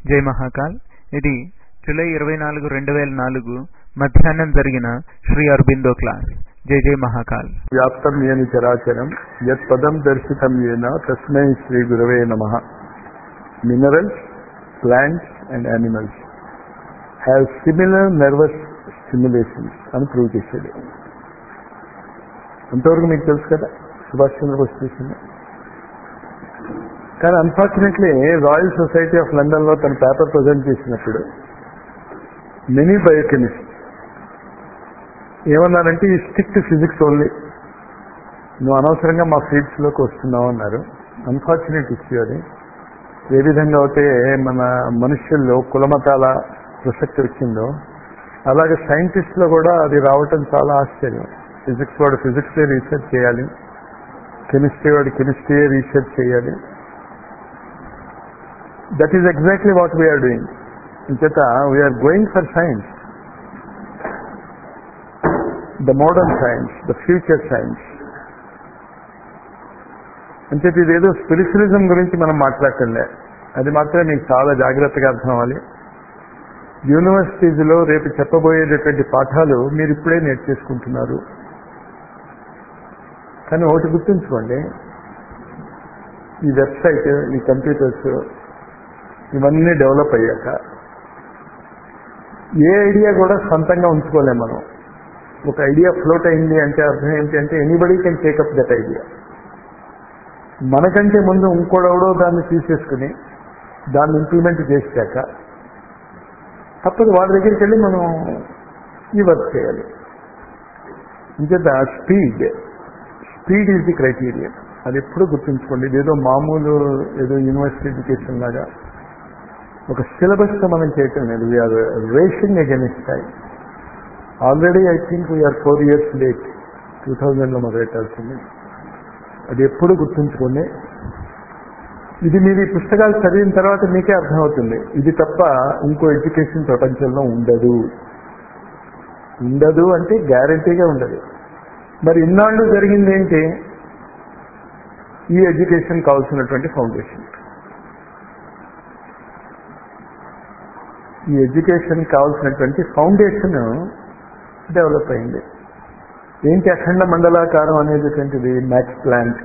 జై మహాకాల్ ఇది జూలై ఇరవై నాలుగు రెండు వేల నాలుగు మధ్యాహ్నం జరిగిన శ్రీ అరబిందో క్లాస్ జై జై మహాకాల్ వ్యాప్తం ఏని చరాచరం యత్ పదం దర్శితం ఏన తస్మై శ్రీ గురవే నమ minerals plants and animals have similar nervous stimulations అని ప్రూవ్ చేసేది అంతవరకు మీకు తెలుసు కదా సుభాష్ చంద్రబోస్ చేసింది కానీ unfortunately Royal Society of London లో తన పేపర్ ప్రజెంట్ చేసినప్పుడు మెనీ బయోకెమిస్ట్ ఏమన్నారంటే ఈ స్టిక్ ఫిజిక్స్ ఓన్లీ నువ్వు అనవసరంగా మా ఫీల్డ్స్ లోకి వస్తున్నావు అన్నారు అన్ఫార్చునేట్ ఇష్యూ అది ఏ విధంగా అయితే మన మనుషుల్లో కులమతాల ప్రసక్తి వచ్చిందో అలాగే సైంటిస్ట్ లో కూడా అది రావటం చాలా ఆశ్చర్యం ఫిజిక్స్ వాడు ఫిజిక్స్ రీసెర్చ్ చేయాలి కెమిస్ట్రీ వాడు కెమిస్ట్రీ రీసెర్చ్ చేయాలి that is exactly what we're doing ఇంచేత we're going for science the modern science the future science అంటే ఇదేదో స్పిరిచువలిజం గురించి మనం మాట్లాడటంలే అది మాత్రమే మీకు చాలా జాగ్రత్తగా అర్థం అవ్వాలి యూనివర్సిటీస్లో రేపు చెప్పబోయేటటువంటి పాఠాలు మీరు ఇప్పుడే నేర్చేసుకుంటున్నారు కానీ ఒకటి గుర్తుంచుకోండి ఈ వెబ్సైట్ ఈ కంప్యూటర్స్ ఇవన్నీ డెవలప్ అయ్యాక ఏ ఐడియా కూడా సొంతంగా ఉంచుకోలేం మనం ఒక ఐడియా ఫ్లోట్ అయింది అంటే అర్థం ఏంటి అంటే anybody can take up that idea మనకంటే ముందు ఇంకోడెవడో దాన్ని తీసేసుకుని దాన్ని ఇంప్లిమెంట్ చేశాక తప్పదు వాడి దగ్గరికి వెళ్ళి మనం ఈ వర్క్ చేయాలి ఇంకేత speed speed is the criteria అది ఎప్పుడు గుర్తుంచుకోండి ఇదేదో మామూలు ఏదో యూనివర్సిటీ ఎడ్యుకేషన్ లాగా ఒక సిలబస్తో మనం చేయటం లేదు we're racing against time already I think we're four years late two థౌజండ్లో మొదలెట్టాల్సింది అది ఎప్పుడు గుర్తుంచుకోండి ఇది మీరు ఈ పుస్తకాలు చదివిన తర్వాత మీకే అర్థమవుతుంది ఇది తప్ప ఇంకో ఎడ్యుకేషన్ ప్రపంచంలో ఉండదు ఉండదు అంటే గ్యారంటీగా ఉండదు మరి ఇన్నాళ్ళు జరిగింది ఏంటి ఈ ఎడ్యుకేషన్ కావాల్సినటువంటి ఫౌండేషన్ ఈ ఎడ్యుకేషన్ కావాల్సినటువంటి ఫౌండేషన్ డెవలప్ అయింది ఏంటి అఖండ మండలాకారం అనేటటువంటిది Max Planck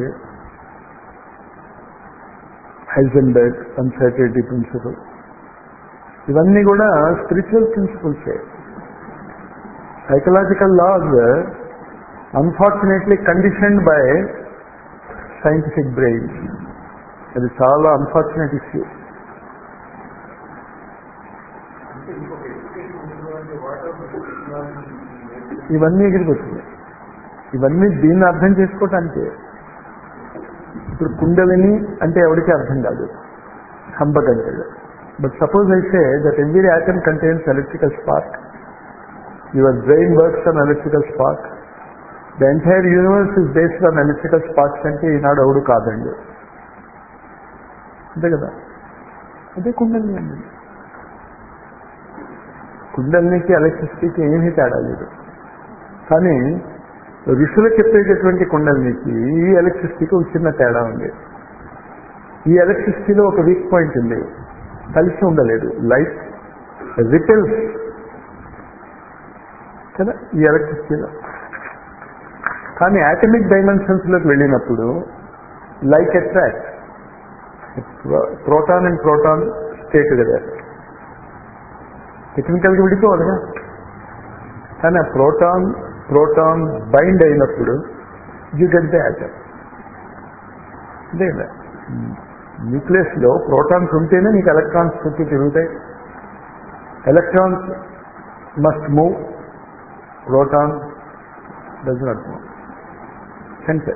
Heisenberg uncertainty principle ఇవన్నీ కూడా స్పిరిచువల్ ప్రిన్సిపల్సే psychological laws unfortunately conditioned by scientific brain అది చాలా అన్ఫార్చునేట్ ఇష్యూ ఇవన్నీ ఎగిరికి వచ్చినాయి ఇవన్నీ దీన్ని అర్థం చేసుకోవటానికి ఇప్పుడు కుండలిని అంటే ఎవరికి అర్థం కాదు హంబగంటలు బట్ సపోజ్ అయితే that every item contains electrical spark your brain works on electrical spark the entire universe is based on electrical sparks అంటే ఈనాడు ఎవడు కాదండి అంతే కదా అదే కుండలిని అండి కుండలినికి ఎలక్ట్రిసిటీకి ఏమీ తేడా లేదు కానీ ఋషులు చెప్పేటటువంటి కుండలినికి ఈ ఎలక్ట్రిసిటీకి ఒక చిన్న తేడా ఉంది ఈ ఎలక్ట్రిసిటీలో ఒక వీక్ పాయింట్ ఉంది కలిసి ఉండలేదు లైట్ రిపెల్స్ కదా ఈ ఎలక్ట్రిసిటీలో కానీ యాటమిక్ డైమెన్షన్స్ లోకి వెళ్ళినప్పుడు like attract proton and proton state కదా టెక్నికల్గా విడిపోవాలిగా కానీ ఆ ప్రోటాన్ ప్రోటాన్ బైండ్ అయినప్పుడు యూ గెట్ ద యాటమ్ అంతే కదా న్యూక్లియస్ లో ప్రోటాన్స్ ఉంటేనే నీకు ఎలక్ట్రాన్స్ చుట్టూ తిరుగుతాయి electrons must move proton does not move center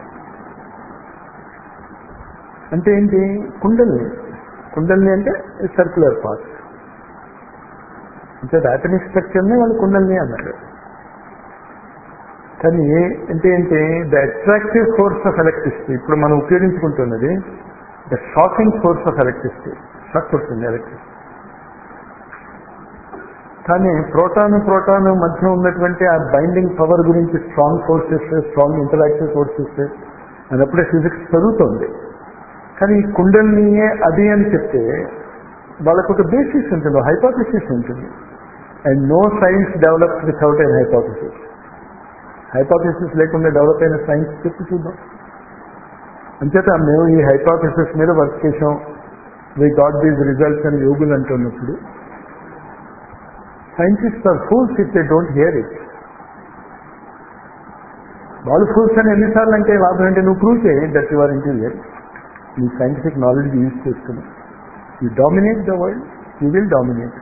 అంటే ఏంటి కుండల్ని కుండల్ని అంటే సర్క్యులర్ పార్ట్ అంటే యాటమిక్ స్ట్రక్చర్నే వాళ్ళు కుండల్ని అన్నారు కానీ అంటే ఏంటి the attractive force of electricity ఇప్పుడు మనం ఉపయోగించుకుంటున్నది the shocking force of electricity shock కొడుతుంది ఎలక్ట్రిసిటీ కానీ ప్రోటాన్ ప్రోటాన్ మధ్య ఉన్నటువంటి ఆ బైండింగ్ పవర్ గురించి strong forces strong interactive forces అదప్పుడే ఫిజిక్స్ చదువుతోంది కానీ ఈ కుండలినియే అది అని చెప్తే వాళ్ళకు ఒక బేసిస్ ఉంటుంది హైపోథసిస్ ఉంటుంది and no science develop without an hypothesis hypothesis లేకుండా డెవలప్ అయిన సైన్స్ చెప్పి చూద్దాం అంచేత మేము ఈ హైపోథసిస్ మీద వర్క్ చేసాం వి గాట్ దీస్ రిజల్ట్స్ అని యోగులు అంటున్నప్పుడు scientist are fools if they don't hear it వాళ్ళు ఫూల్స్ అని ఎన్నిసార్లు అంటే లాభం అంటే నువ్వు ప్రూవ్ చేయి దట్ యు ఆర్ ఇంటీరియర్ నీ సైంటిఫిక్ నాలెడ్జ్ యూజ్ చేసుకుని you dominate the world you will dominate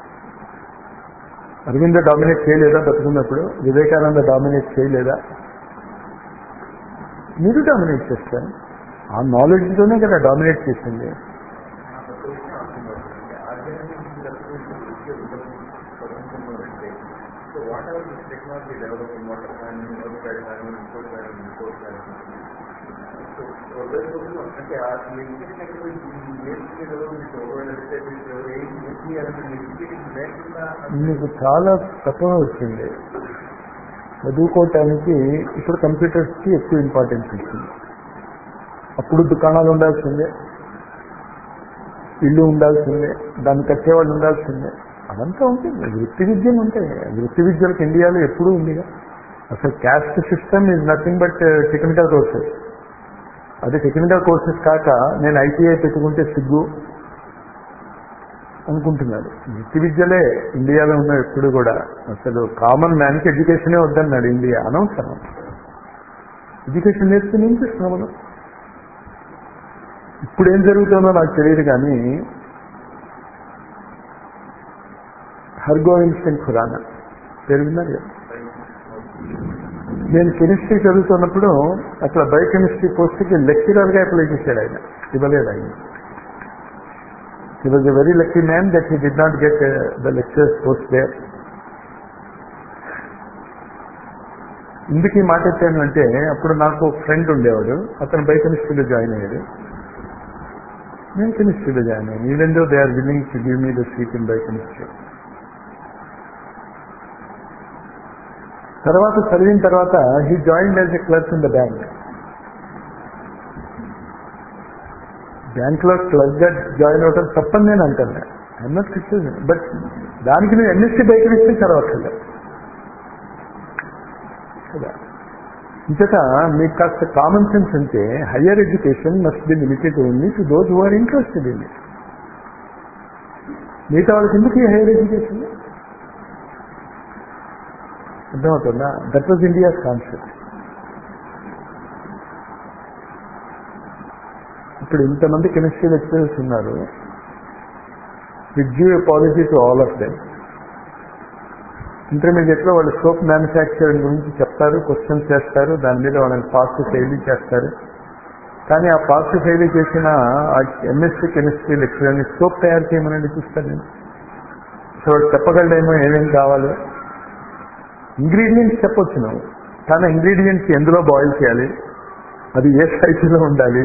Aravinda dominate చేయలేదా బతుకున్నప్పుడు వివేకానంద డామినేట్ చేయలేదా మీరు డామినేట్ చేస్తారు ఆ నాలెడ్జ్తోనే కదా డామినేట్ చేసింది So whatever this technology developing, water planning, earth planning, resource planning, resource planning. So, so those people అంటే ఆ ఎడ్యుకేషన్ నేర్చుకునే మీకు ఒకవేళ ఏంటి అనేది ఎడ్యుకేషన్ లేకుండా మీకు చాలా తక్కువ వచ్చింది చదువుకోవటానికి ఇప్పుడు కంప్యూటర్స్కి ఎక్కువ ఇంపార్టెన్స్ ఇస్తుంది అప్పుడు దుకాణాలు ఉండాల్సిందే ఇల్లు ఉండాల్సిందే దాన్ని కట్టేవాళ్ళు ఉండాల్సిందే అదంతా ఉంటుంది వృత్తి విద్యలు ఉంటాయి వృత్తి విద్యలకు ఇండియాలో ఎప్పుడూ ఉందిగా అసలు caste system is nothing but technical courses అది టెక్నికల్ కోర్సెస్ కాక నేను ఐటీఐ పెట్టుకుంటే సిగ్గు అనుకుంటున్నాడు వృత్తి విద్యలే ఇండియాలో ఉన్న ఎప్పుడు కూడా అసలు కామన్ మ్యాన్కి ఎడ్యుకేషనే వద్దన్నాడు ఇండియా అనవసరం ఎడ్యుకేషన్ నేర్చుకుని ఏం చేస్తున్నాం మనం ఇప్పుడు ఏం జరుగుతుందో నాకు తెలియదు కానీ హర్గోవింద్ సింగ్ ఖురానా పేరు విన్నారు కదా? నేను కెమిస్ట్రీ చదువుతున్నప్పుడు అక్కడ బయోకెమిస్ట్రీ పోస్ట్కి లెక్చరర్గా అప్లై చేశాడు ఆయన ఇవ్వలేదు ఆయన he was a very lucky man that he did not get the lectures post there ఎందుకు ఈ మాట ఎత్తాను అంటే అప్పుడు నాకు ఫ్రెండ్ ఉండేవాడు అతను బయోకెమిస్ట్రీలో జాయిన్ అయ్యాడు నేను కెమిస్ట్రీలో జాయిన్ అయ్యాను even though they are willing to give me the seat in biochemistry తర్వాత చదివిన తర్వాత he join as a clerk in the bank bank లో క్లర్క్ గా జాయిన్ అవటం తప్పని నేను అంటాను ఐఎమ్ నాట్ క్రిటిసిజం బట్ దానికి నువ్వు ఎంఎస్సీ బైక్ చదవట్లేదు కదా ఇంతట మీకు కాస్త కామన్ సెన్స్ అంటే higher education must be limited only to those who are interested in it మిగతా వాళ్ళకి ఎందుకు ఈ హైయర్ ఎడ్యుకేషన్ అర్థమవుతుందా దట్ వాజ్ ఇండియాస్ కాన్సెప్ట్ ఇప్పుడు ఇంతమంది కెమిస్ట్రీ లెక్చరర్స్ ఉన్నారు with give a policy to all of them intermediate లో వాళ్ళు సోప్ మ్యానుఫ్యాక్చరింగ్ గురించి చెప్తారు క్వశ్చన్స్ చేస్తారు దాని మీద వాళ్ళని పాస్ ఫెయిల్ చేస్తారు కానీ ఆ పాస్ ఫెయిల్ చేసిన ఎంఎస్సీ కెమిస్ట్రీ లెక్చరర్ని సోప్ తయారు చేయమని చూస్తాను నేను సో వాడు చెప్పగలడేమో ఏమేం కావాలో ఇంగ్రీడియంట్స్ చెప్పొచ్చు నువ్వు కానీ ఇంగ్రీడియంట్స్ ఎందులో బాయిల్ చేయాలి అది ఏ సైజులో ఉండాలి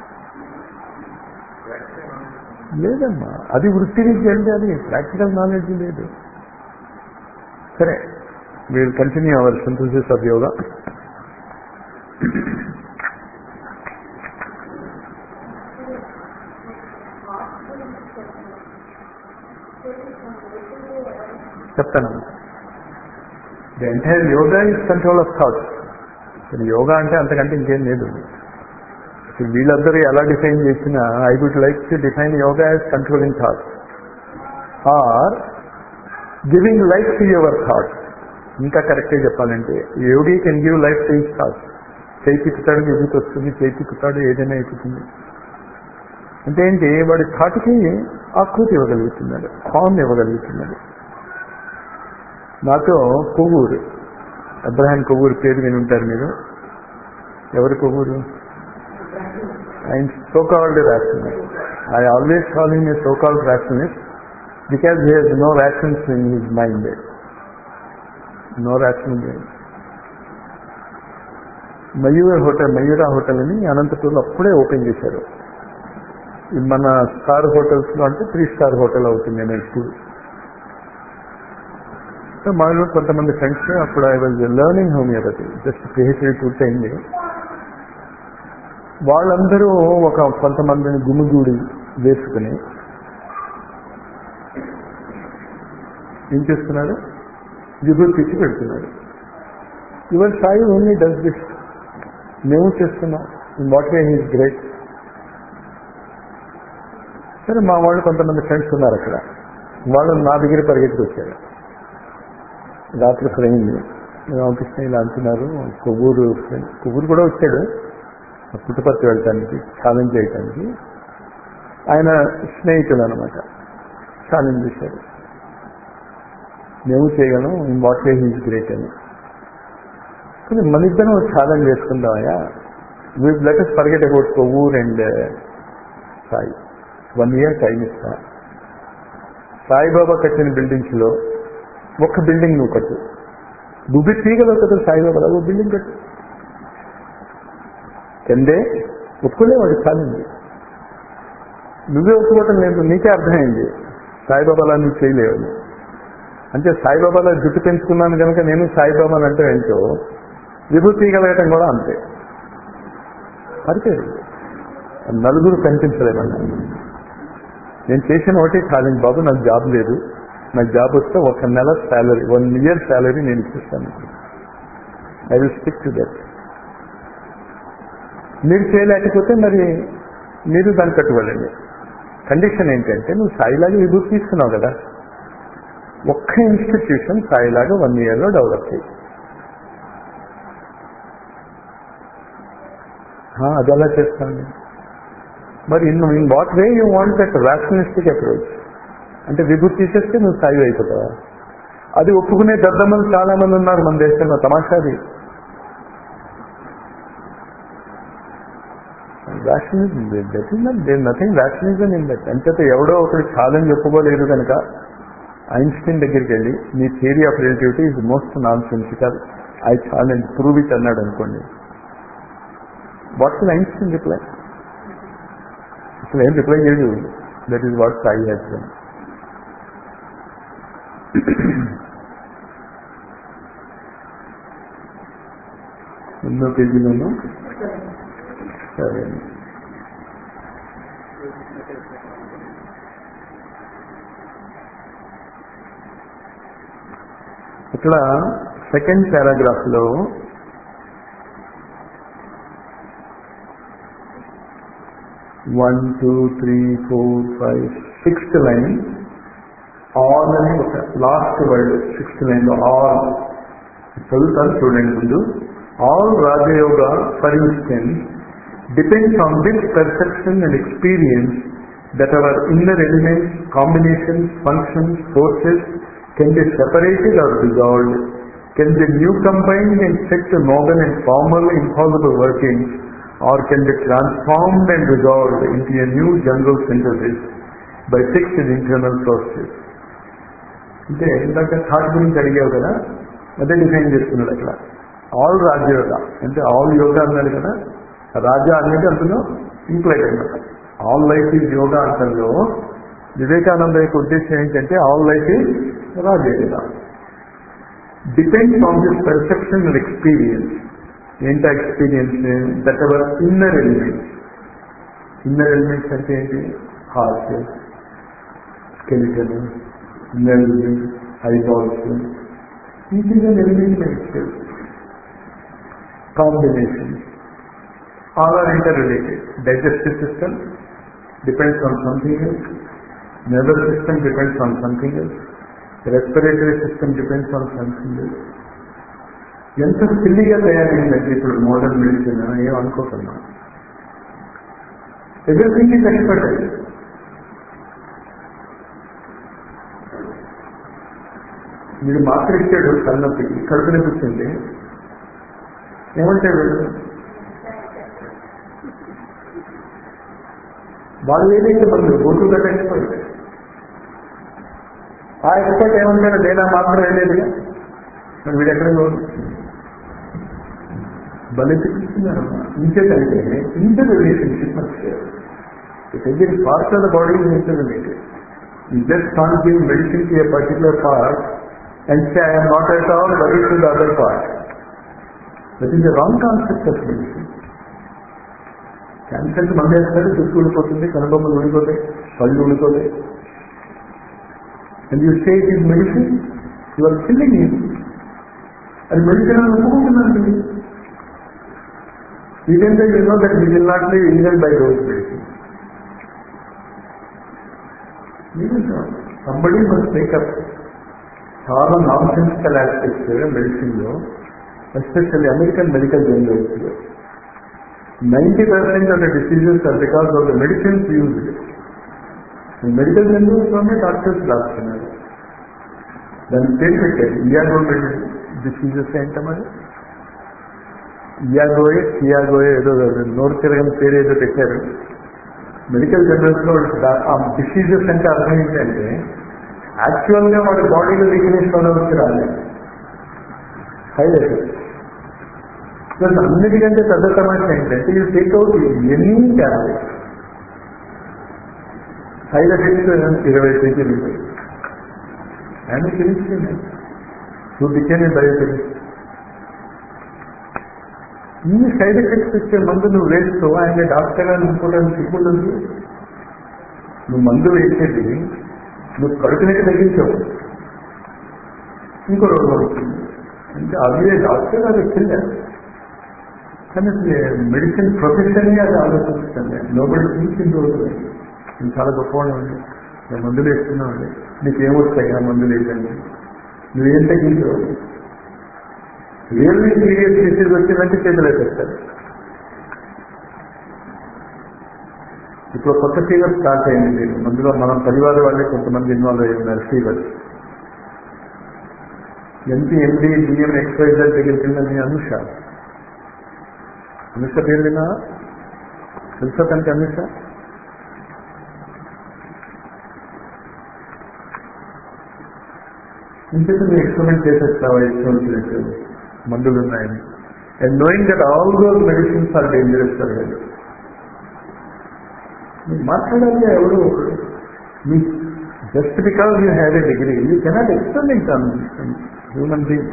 లేదమ్మా అది వృత్తి విద్య అంటే అది ప్రాక్టికల్ నాలెడ్జ్ లేదు సరే we'll continue our synthesis of yoga చెప్తాను the entire yoga is control of thoughts అసలు యోగా అంటే అంతకంటే ఇంకేం లేదు అసలు వీళ్ళందరూ ఎలా డిఫైన్ చేసినా I would like to define yoga as controlling thoughts or giving life to your thoughts ఇంకా కరెక్ట్గా చెప్పాలంటే yogi can give life to his thoughts చేయి తిక్కుతాడు ఎదుగుతూ వస్తుంది చేయి తిక్కుతాడు ఏదైనా ఎక్కుతుంది అంటే ఏంటి వాడి థాట్కి ఆకృతి ఇవ్వగలుగుతున్నాడు ఫామ్ ఇవ్వగలుగుతున్నాడు నాతో కొవ్వూరు అబ్రహాం కొవ్వూరు పేరు విని ఉంటారు మీరు ఎవరు కొవ్వూరు ఆయన so called rationalist I always call him a so called rationalist because he has no rations in his mind no rational Mayur hotel Mayura hotel అని అనంతపూర్లో అప్పుడే ఓపెన్ చేశారు ఇది మన స్టార్ హోటల్స్ లో అంటే త్రీ స్టార్ హోటల్ అవుతుంది నేను ఇప్పుడు సో మాలో కొంతమంది ఫ్రెండ్స్ అప్పుడు I was learning homeopathy just PhD పూర్తయింది వాళ్ళందరూ ఒక కొంతమందిని గుమిగూడి వేసుకుని ఏం చేస్తున్నాడు విభూతి తెచ్చి పెడుతున్నాడు your Sai only does this మేము చేస్తున్నాం in what way he's great సరే మా వాళ్ళు కొంతమంది ఫ్రెండ్స్ ఉన్నారు అక్కడ వాళ్ళు నా దగ్గర పరిగెత్తుకు వచ్చారు రాత్రి ఫ్రెండ్ రామకృష్ణ ఇలా అంటున్నారు కొవ్వూరు ఫ్రెండ్ కొవ్వూరు కూడా వచ్చాడు పుట్టుపర్తి వెళ్ళటానికి ఛాలెంజ్ చేయటానికి ఆయన స్నేహితులు అనమాట ఛాలెంజ్ చేశారు మేము చేయగలం in what way he's great అని కానీ మన ఇద్దరం ఛాలెంజ్ చేసుకుందామయ్యా we latest forget about Kovvur and Sai one year time ఇస్తా సాయిబాబా కట్టిన బిల్డింగ్స్ లో ఒక్క బిల్డింగ్ నువ్వు కట్టు నువ్వు తీయగలవు కదా సాయిబాబా ఓ బిల్డింగ్ కట్టు కిందే ఒప్పుకునేవాడు ఛాలెంజ్ నువ్వే ఒప్పుకోవటం లేదు నీకే అర్థమైంది సాయిబాబాలా నువ్వు చేయలేవు అంటే సాయిబాబాలా జుట్టు పెంచుకున్నాను కనుక నేను సాయిబాబా అంటే ఏంటో విభూతి తీయగలగటం కూడా అంతే సరిపోయింది నలుగురు కనిపించలేమన్నా నేను చేసిన ఒకటి ఛాలెంజ్ బాబు నాకు జాబ్ లేదు నాకు జాబ్ వస్తే ఒక నెల శాలరీ వన్ ఇయర్ శాలరీ నేను ఇప్పిస్తాను I will stick to that మీరు చేయలేకపోతే మరి మీరు దాన్ని కట్టుబడండి కండిషన్ ఏంటంటే నువ్వు సాయిలాగా విభూతి తీసుకున్నావు కదా ఒక్క ఇన్స్టిట్యూషన్ సాయిలాగా వన్ ఇయర్లో డెవలప్ చేయి అది ఎలా చేస్తాను మరి in in what way you want that rationalistic approach అంటే విభూతి తీసేస్తే నువ్వు సాయి అయిపోతావా అది ఒప్పుకునే దద్దమ్మలు చాలా మంది ఉన్నారు మన దేశంలో తమాషాది rationalism that is not there nothing rationalism in that అంచేత ఎవడో ఒకటి ఛాలెంజ్ ఒప్పుకోలేదు కనుక ఐన్స్టీన్ దగ్గరికి వెళ్ళి మీ theory of relativity is most non sensical I challenge prove it అన్నాడు అనుకోండి వాట్ విల్ ఐన్స్టీన్ రిప్లై అసలు ఏం రిప్లై చేయదు that is what Sai has done ఎన్నో పేజీలోనూ సరే ఇక్కడ సెకండ్ పారాగ్రాఫ్ లో one two three four five sixth line all అని ఒక లాస్ట్ వర్డ్ సిక్స్త్ లైన్ లో ఆల్ చదువుతాను చూడండి ముందు all Rajayoga for instance depends on this perception and experience that our inner elements combinations functions forces can be separated or dissolved can be new combined and set to novel and formal impossible workings or can be transformed and resolved into a new general synthesis by fixed internal processes. అంటే ఇందాక thought గురించి అడిగావు కదా అదే define చేస్తున్నాడు అక్కడ all రాజయోగ అంటే ఆల్ యోగా అన్నాడు కదా రాజా అనేది అందులో ఇంప్లైడ్ అనమాట ఆల్ లైఫ్ ఈజ్ యోగా అంటంలో వివేకానంద యొక్క ఉద్దేశం ఏంటంటే all life is Rajayoga depends on this perception and experience ఏంటి experience that our inner elements inner elements అంటే ఏంటి హార్ట్ స్కెలిటన్ నర్వ్ ఐబాల్స్ ఈజీగా elements combinations all are inter related digestive system depends on something else nervous system depends on something else respiratory system depends on something else ఎంత సిల్లిగా తయారైందంటే ఇప్పుడు modern medicine ఏం అనుకోకున్నా everything is ఎక్స్పర్టెడ్ మీరు మాత్ర ఇచ్చాడు తలనొప్పికి కడుపు నొప్పి వచ్చింది ఏమంటాడు వాళ్ళు ఏదైతే పనులు బొట్టు గట్ట ఎక్స్పర్ట్ ఆ ఎక్స్పర్ట్ ఏమంటాడు లేదా మాత్రం వెళ్ళేదిగా మరి వీడు ఎక్కడ భలే చూపిస్తున్నారు ఇంకేదంటే inter relationship it is part of the body is inter related you just can give medicine to a particular part and say I'm not at all but to the other part that is the wrong concept of medicine క్యాన్సర్కి మందేస్తారు చుట్టూ ఊడిపోతుంది కనుబొమ్మలు ఊడిపోతాయి పళ్ళు ఊడిపోతాయి and you say it is medicine you are killing it అది medicine అని ఒప్పుకుంటున్నాను even though you know that you will not live even by those medicine somebody must make up చాలా నాన్ సెన్సికల్ ఆస్పెక్ట్స్ మెడిసిన్ లో especially American medical journals లో ninety percent of the diseases are because of the medicines used medical journals లోనే doctors రాస్తున్నారు దాని పేరు పెట్టారు ఇయాగో diseases ఏంట మరి ఇయాగోయే సియాగోయే ఏదో నోరు తిరగని పేరు ఏదో పెట్టారు మెడికల్ జర్నల్స్ లో దా- ఆ డిసీజెస్ అంటే అర్థం ఏంటంటే యాక్చువల్ గా వాడి బాడీలో వీక్నెస్ వల్ల వచ్చి రాలేదు సైడ్ ఎఫెక్ట్ ప్లస్ అన్నిటికంటే పెద్ద సమస్య ఏంటంటే you take out any tablet side effects ఇరవై పేజీలు ఉంటాయి ఆయన తెలిసింది నువ్వు బికేనే బయోకెమిస్ట్ ఇన్ని సైడ్ ఎఫెక్ట్స్ ఇచ్చే మందు నువ్వు వేస్తూ ఆయన డాక్టర్ అని అనుకోవడానికి సిగ్గుంటుంది నువ్వు మందు వేసేది నువ్వు కడుపునకి తగ్గించావు ఇంకో రోగం వచ్చింది అంటే అదే డాక్టర్ అది కిల్లర్ కానీ మెడిసిన్ ప్రొఫెషన్ అది ఆలోచిస్తుంది నోబడి థింకింగ్ రోజు నేను చాలా గొప్పవాడు అండి నేను మందులు వేస్తున్నామండి నీకు ఏమొస్తాయి ఆ మందులు వేసండి నువ్వేం తగ్గించావు రియల్లీ సీరియస్ డిసీజ్ వచ్చిందంటే చేతులు వేసేస్తారు ఇప్పుడు కొత్త ఫీవర్ స్టార్ట్ అయింది అందులో మనం పరివార వాళ్ళే కొంతమంది ఇన్వాల్వ్ అయ్యి ఉన్నారు ఫీవర్ ఎంపీ ఎండి బిఎం ఎక్స్వైజర్ దగ్గరికి వెళ్ళింది అనుష అనుష పేరు విన్నా తెలుసా తనకి అనుష ఇంకేత మీరు ఎక్స్పెరిమెంట్ చేసేస్తావా ఇష్టం వచ్చినట్టు మందులు ఉన్నాయని and knowing that all those medicines are dangerous for health మీరు మాట్లాడాలి ఎవరు ఒకరు మీ just because you have a degree you cannot experiment on human being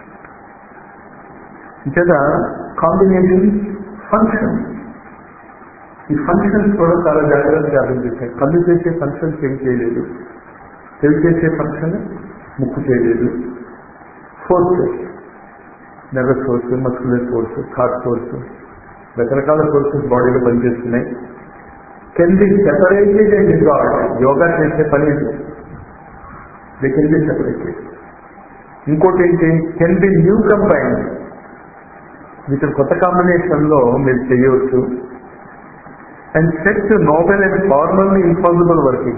ఇంకేత కాంబినేషన్ ఫంక్షన్ ఈ ఫంక్షన్స్ కూడా చాలా జాగ్రత్తగా అర్థం చేశాయి కళ్ళు చేసే ఫంక్షన్ చెవి చేయలేదు చెవి చేసే ఫంక్షన్ ముక్కు చేయలేదు forces nervous force muscular force heart force రకరకాల ఫోర్సెస్ బాడీలో పనిచేస్తున్నాయి can be separated and dissolve yoga చేసే పని దే కెన్ బి సెపరేటెడ్ ఇంకోటి ఏంటి కెన్ బి న్యూ కంబైన్ వీటి కొత్త కాంబినేషన్ లో మీరు చేయవచ్చు and set novel and formally impossible working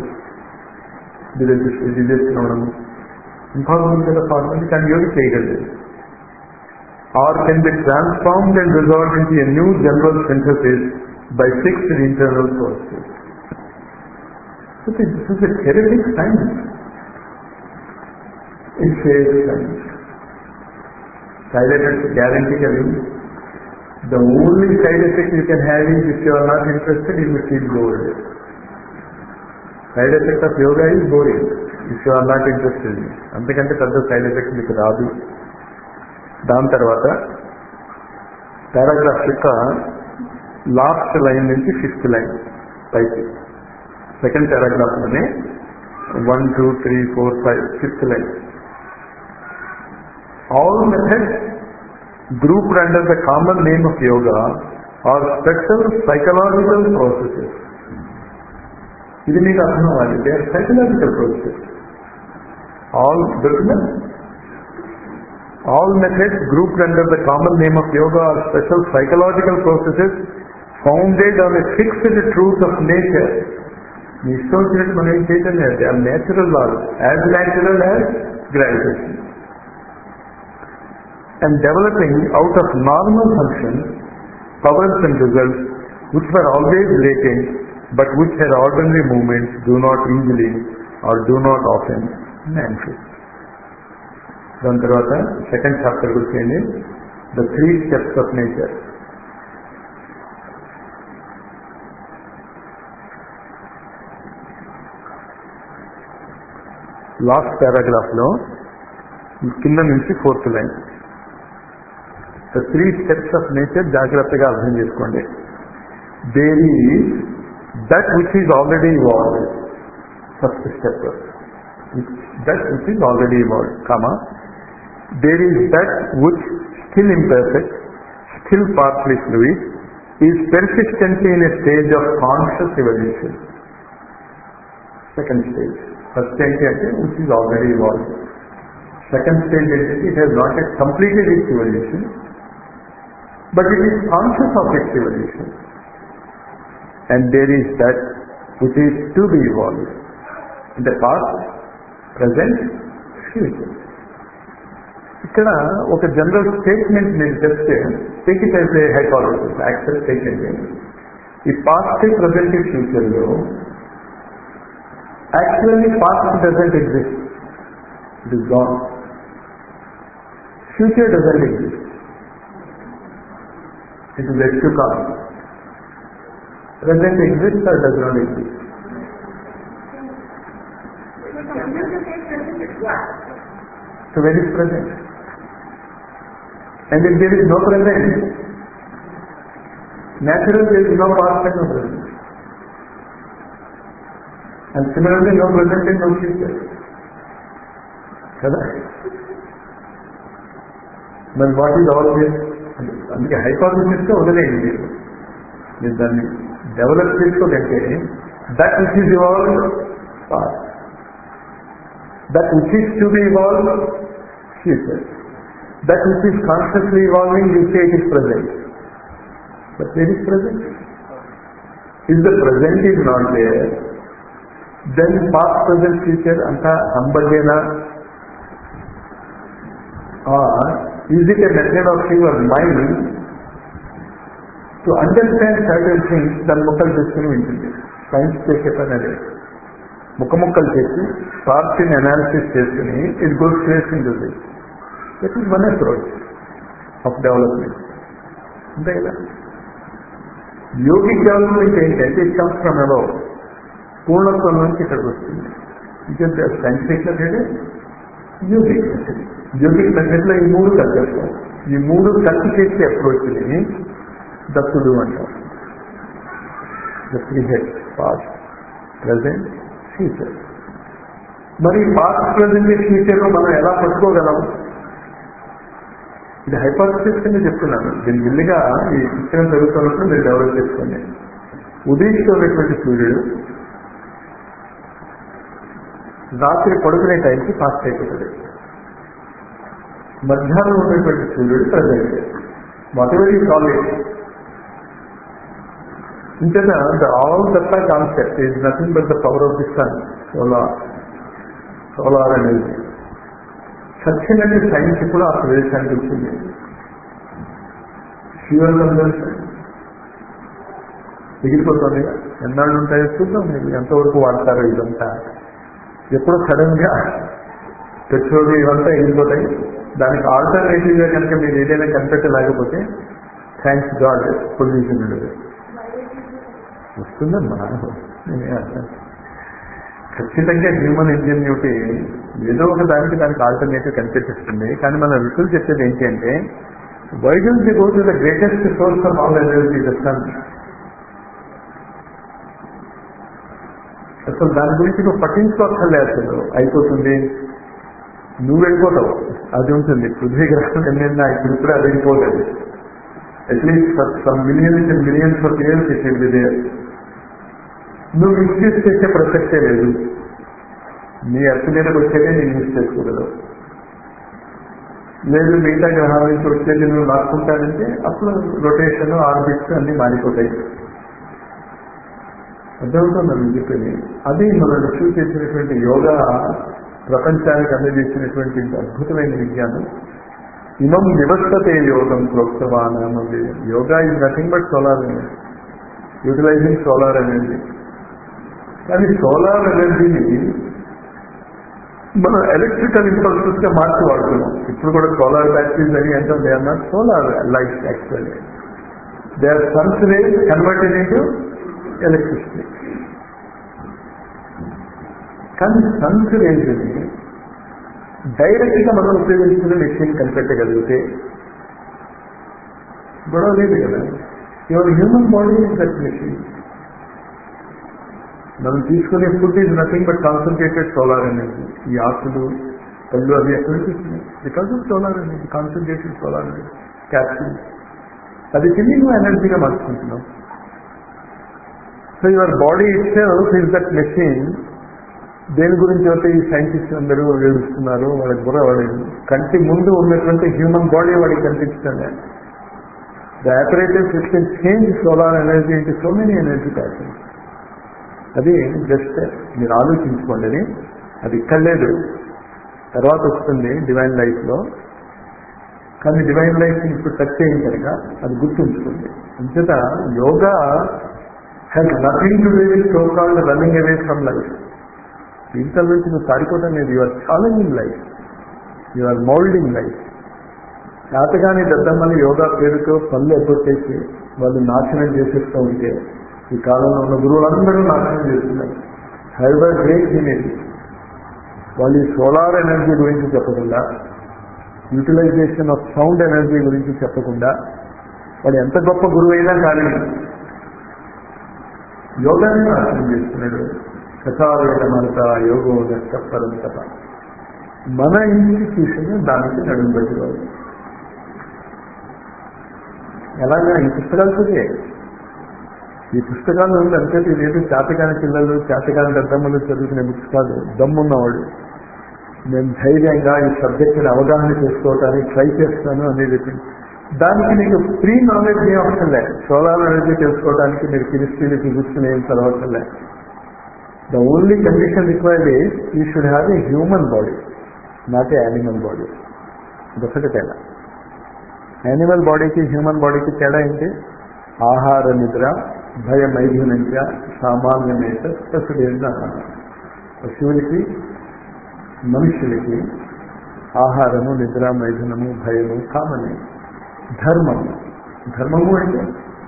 ఇది చేసుకోవడము ఇంపాసిబుల్ కదా ఫార్మల్లీ కానీ యోగి చేయగలదు or can be transformed and resolve in a new general synthesis by fixed internal sources. So this is a terrific science. It's a science. Side effects guarantee you. The only side effect you can have is if you are not interested, you will feel bored. Side effect of yoga is boring. If you are not interested. అంతకంటే పెద్ద side effect మీకు రాదు దాని తర్వాత paragraph యొక్క last line నుంచి fifth line పైకి second paragraph లోనే one two three four five fifth line all methods group under the common name of yoga are special psychological processes ఇది మీకు అర్థం అవ్వాలి they are psychological processes all దొరికిన All methods grouped under the common name of yoga are special psychological processes founded on a fixed truth of nature. మీ ఇష్టం వచ్చినట్టు మనం ఏం చేయటం లేదు they are natural laws as natural as gravitation and developing out of normal function powers and results which were always latent but which her ordinary moments do not easily or do not often manifest దాని తర్వాత second chapter కూర్చోండి the three steps of nature last paragraph లో కింద నుంచి fourth line the three steps of nature జాగ్రత్తగా అర్థం చేసుకోండి there is that which is already evolve first step that which is already evolved, comma, there is that which still imperfect, still partly fluid, is persistently in a stage of conscious evolution. Second stage. First stage అంటే which is already evolved. Second stage ఏంటంటే it has not yet completed its evolution, but it is conscious of its evolution. And there is that which is to be evolved. In the past, present, future. ఇక్కడ ఒక general statement నేను చెప్తే take it as a hypothesis accept take అంటే ఈ past present ఫ్యూచర్లో actually past doesn't exist it is gone future doesn't exist it is yet to come present exists or does not exist? So where is present? And if there is no present, naturally there is no past and no present. And similarly no present and no future. కదా మరి what is all this అందుకే హైపాథసిస్గా వదిలేయండి మీరు దాన్ని develop చేసుకోకంటే that which is evolve past that which is to be evolve future that which is consciously evolving you say it is present but there is present if the present is not there then past present future అంతా హంబగేనా is it a method of your mind to understand certain things దాని ముక్కలు చేసుకుని ఉంటుంది science చేసే పని అదే ముక్క ముక్కలు చేసి పార్టీని అనాలిసిస్ చేసుకుని it goes place in this that is one approach of development అంతే కదా యోగిక్ డెవలప్మెంట్ ఏంటంటే ఇట్ కమ్స్ ఫ్రమ్ అబౌవ్ పూర్ణత్వం నుంచి ఇక్కడికి వస్తుంది ఇంకా scientific method yogic method yogic మెథడ్లో ఈ మూడు కలిపేస్తాం ఈ మూడు కలిసి చేసే అప్రోచ్ని దత్తుడు అంటారు the three head past present future మరి పాస్ట్ ప్రజెంట్ ఫ్యూచర్లో మనం ఎలా పట్టుకోగలం ఇది హైపాథసిస్ కింద చెప్తున్నాను దీని విల్లిగా ఈ శిక్షణ జరుగుతున్నప్పుడు మీరు డెవలప్ చేసుకోండి ఉదయిస్తున్నటువంటి సూర్యుడు రాత్రి పడుకునే టైంకి పాస్ట్ అయిపోతుంది మధ్యాహ్నం ఉన్నటువంటి సూర్యుడు present whatever you call it ఇంతేనా the all Datta concept is nothing but the power of the sun solar solar అనేది సత్యమైన సైన్స్ కూడా ఆ ప్రదేశానికి వచ్చింది ఫ్యూయల్ కన్జంప్షన్ మిగిలిపోతుంది ఎన్నాళ్ళు ఉంటాయో చూద్దాం మీరు ఎంతవరకు వాడతారో ఇదంతా ఎప్పుడో సడన్ గా పెట్రోల్ ఇవంతా ఎగిరిపోతాయి దానికి ఆల్టర్నేటివ్ గా కనుక మీరు ఏదైనా కనిపెట్టలేకపోతే థ్యాంక్స్ గాడ్ పొల్యూషన్ ఉండదు వస్తుందమ్మా ఖచ్చితంగా హ్యూమన్ ఇంజన్యూటీ ఏదో ఒక దానికి దానికి ఆల్టర్నేటివ్ కనిపెట్టిస్తుంది కానీ మన ఋషులు చెప్పేది ఏంటి అంటే why does the go to the greatest source of all energy the sun అసలు దాని గురించి నువ్వు పట్టించుకోక్కర్లే అసలు అయిపోతుంది నువ్వు వెళ్ళిపోతావు అది ఉంటుంది పృథ్వీ గ్రహం ఎన్నైనా ఇప్పుడు కూడా అది వెళ్ళిపోతుంది at least some millions and millions of years it will be there నువ్వు మిస్యూజ్ చేసే ప్రసక్తే లేదు నీ అర్థ మీదకి వచ్చేదే నేను యూజ్ చేసుకోగలవు లేదు మిగతా గ్రహాల నుంచి వచ్చేది నువ్వు లాక్కుంటానంటే అప్పుడు రొటేషన్ ఆర్బిట్స్ అన్ని మారిపోతాయి అర్థమవుతుంది నేను చెప్పింది అది మన ఋషులు చేసినటువంటి యోగా ప్రపంచానికి అందజేసినటువంటి అద్భుతమైన విజ్ఞానం ఇమం నివర్తతే యోగం ప్రోక్తవానం yoga is nothing but solar energy utilizing solar energy కానీ సోలార్ ఎనర్జీని మనం ఎలక్ట్రికల్ ఇంపల్సెస్ గా మార్చి వాడుతున్నాం ఇప్పుడు కూడా సోలార్ బ్యాటరీస్ అని అంటే they are not solar lights actually they are sun's rays converted into electricity కానీ సన్స్ రేస్ని డైరెక్ట్ గా మనం ఉపయోగించుకునే మెషిన్ కనిపెట్టగలిగితే గొడవ లేదు కదా your human body is that machine మనం తీసుకునే food is nothing but concentrated solar energy ఈ ఆకులు కళ్ళు అవి ఎక్కడి నుంచి వస్తున్నాయి because of solar energy concentrated solar energy capsule అది తిని నువ్వు ఎనర్జీగా మార్చుకుంటున్నావు so your body itself is that machine దేని గురించి అయితే ఈ సైంటిస్ట్ అందరూ ఏడుస్తున్నారు వాళ్ళకి కూడా వాళ్ళ కంటి ముందు ఉన్నటువంటి హ్యూమన్ బాడీ వాడికి కనిపించడం the operative system change solar energy into so many energy patterns అది జస్ట్ మీరు ఆలోచించుకోండి అది అది ఇక్కడ లేదు తర్వాత వస్తుంది డివైన్ లైఫ్లో కానీ డివైన్ లైఫ్ ఇప్పుడు టచ్ అయిన కనుక అది గుర్తుంచుకోండి అంచేత yoga has nothing to do with so called running away from life జీవితాల నుంచి నువ్వు పారిపోవడం లేదు you are challenging life you are moulding life చేతగాని దద్దమ్మని యోగా పేరుతో పనులు ఎగ్గొట్టేసి వాళ్ళు నాశనం చేసేస్తూ ఉంటే ఈ కాలంలో ఉన్న గురువులందరూ నాశనం చేస్తున్నారు హైదరాబాద్ గ్రేట్ తినేది వాళ్ళు ఈ సోలార్ ఎనర్జీ గురించి చెప్పకుండా యూటిలైజేషన్ ఆఫ్ సౌండ్ ఎనర్జీ గురించి చెప్పకుండా వాడు ఎంత గొప్ప గురువు అయినా కానీ యోగాన్ని నాశనం చేస్తున్నాడు కథావేట మనత యోగో దత్త పరంతప మన ఇన్స్టిట్యూషన్ దానికి నడుము పెట్టుకోవాలి ఎలాగా ఈ పుస్తకాలు చదివే ఈ పుస్తకాలు అంటే ఇదేదో చేతకాని పిల్లలు చేతకాని దద్దమ్మలు చదువుకునే బుక్స్ కాదు దమ్మున్నవాడు నేను ధైర్యంగా ఈ సబ్జెక్టుని అవగాహన చేసుకోవడానికి ట్రై చేస్తాను అనేది దానికి నీకు ప్రీ నాలెడ్జ్ ఏం అవసరం లే సోలార్ ఎనర్జీ తెలుసుకోవడానికి మీరు కెమిస్ట్రీని ఫిజిక్స్ ఏం చదవటం లే the only condition required is you should have a human body not a animal body ఇదొకటి తేడా యానిమల్ బాడీకి హ్యూమన్ బాడీకి తేడా ఏంటి ఆహార నిద్ర భయమైథునంచ సామాన్యమేత పశుడేంద్ర పశువులకి మనుషులకి ఆహారము నిద్ర మైథునము భయము కామని ధర్మము ధర్మము అంటే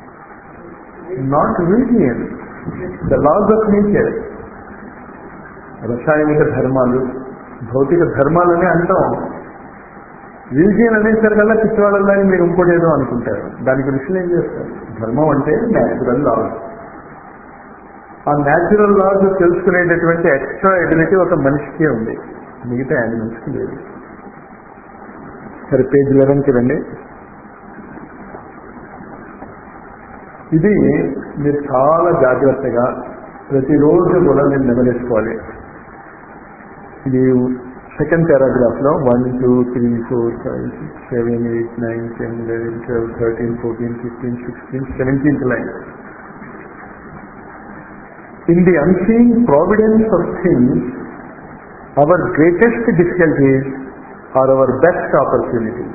not religion the laws of nature రసాయనిక ధర్మాలు భౌతిక ధర్మాలనే అంటాం రిలీజియన్ అనేసరికల్లా పిచ్చివాళ్ళని మీరు ఇంకోటి ఏదో అనుకుంటారు దానికి ఋషులు ఏం చేస్తారు ధర్మం అంటే న్యాచురల్ లాస్ ఆ న్యాచురల్ లాస్ తెలుసుకునేటటువంటి ఎక్స్ట్రా ఎబిలిటీ ఒక మనిషికే ఉంది మిగతా యానిమల్స్కి లేదు సరే పేజ్ లెవెన్కి రండి ఇది మీరు చాలా జాగ్రత్తగా ప్రతిరోజు కూడా మీరు నెమరేసుకోవాలి ఇది సెకండ్ పారాగ్రాఫ్ లో one two three four five six seven eight nine ten eleven twelve thirteen fourteen fifteen sixteen seventeenth line in the unseen providence of things our greatest difficulties are our best opportunities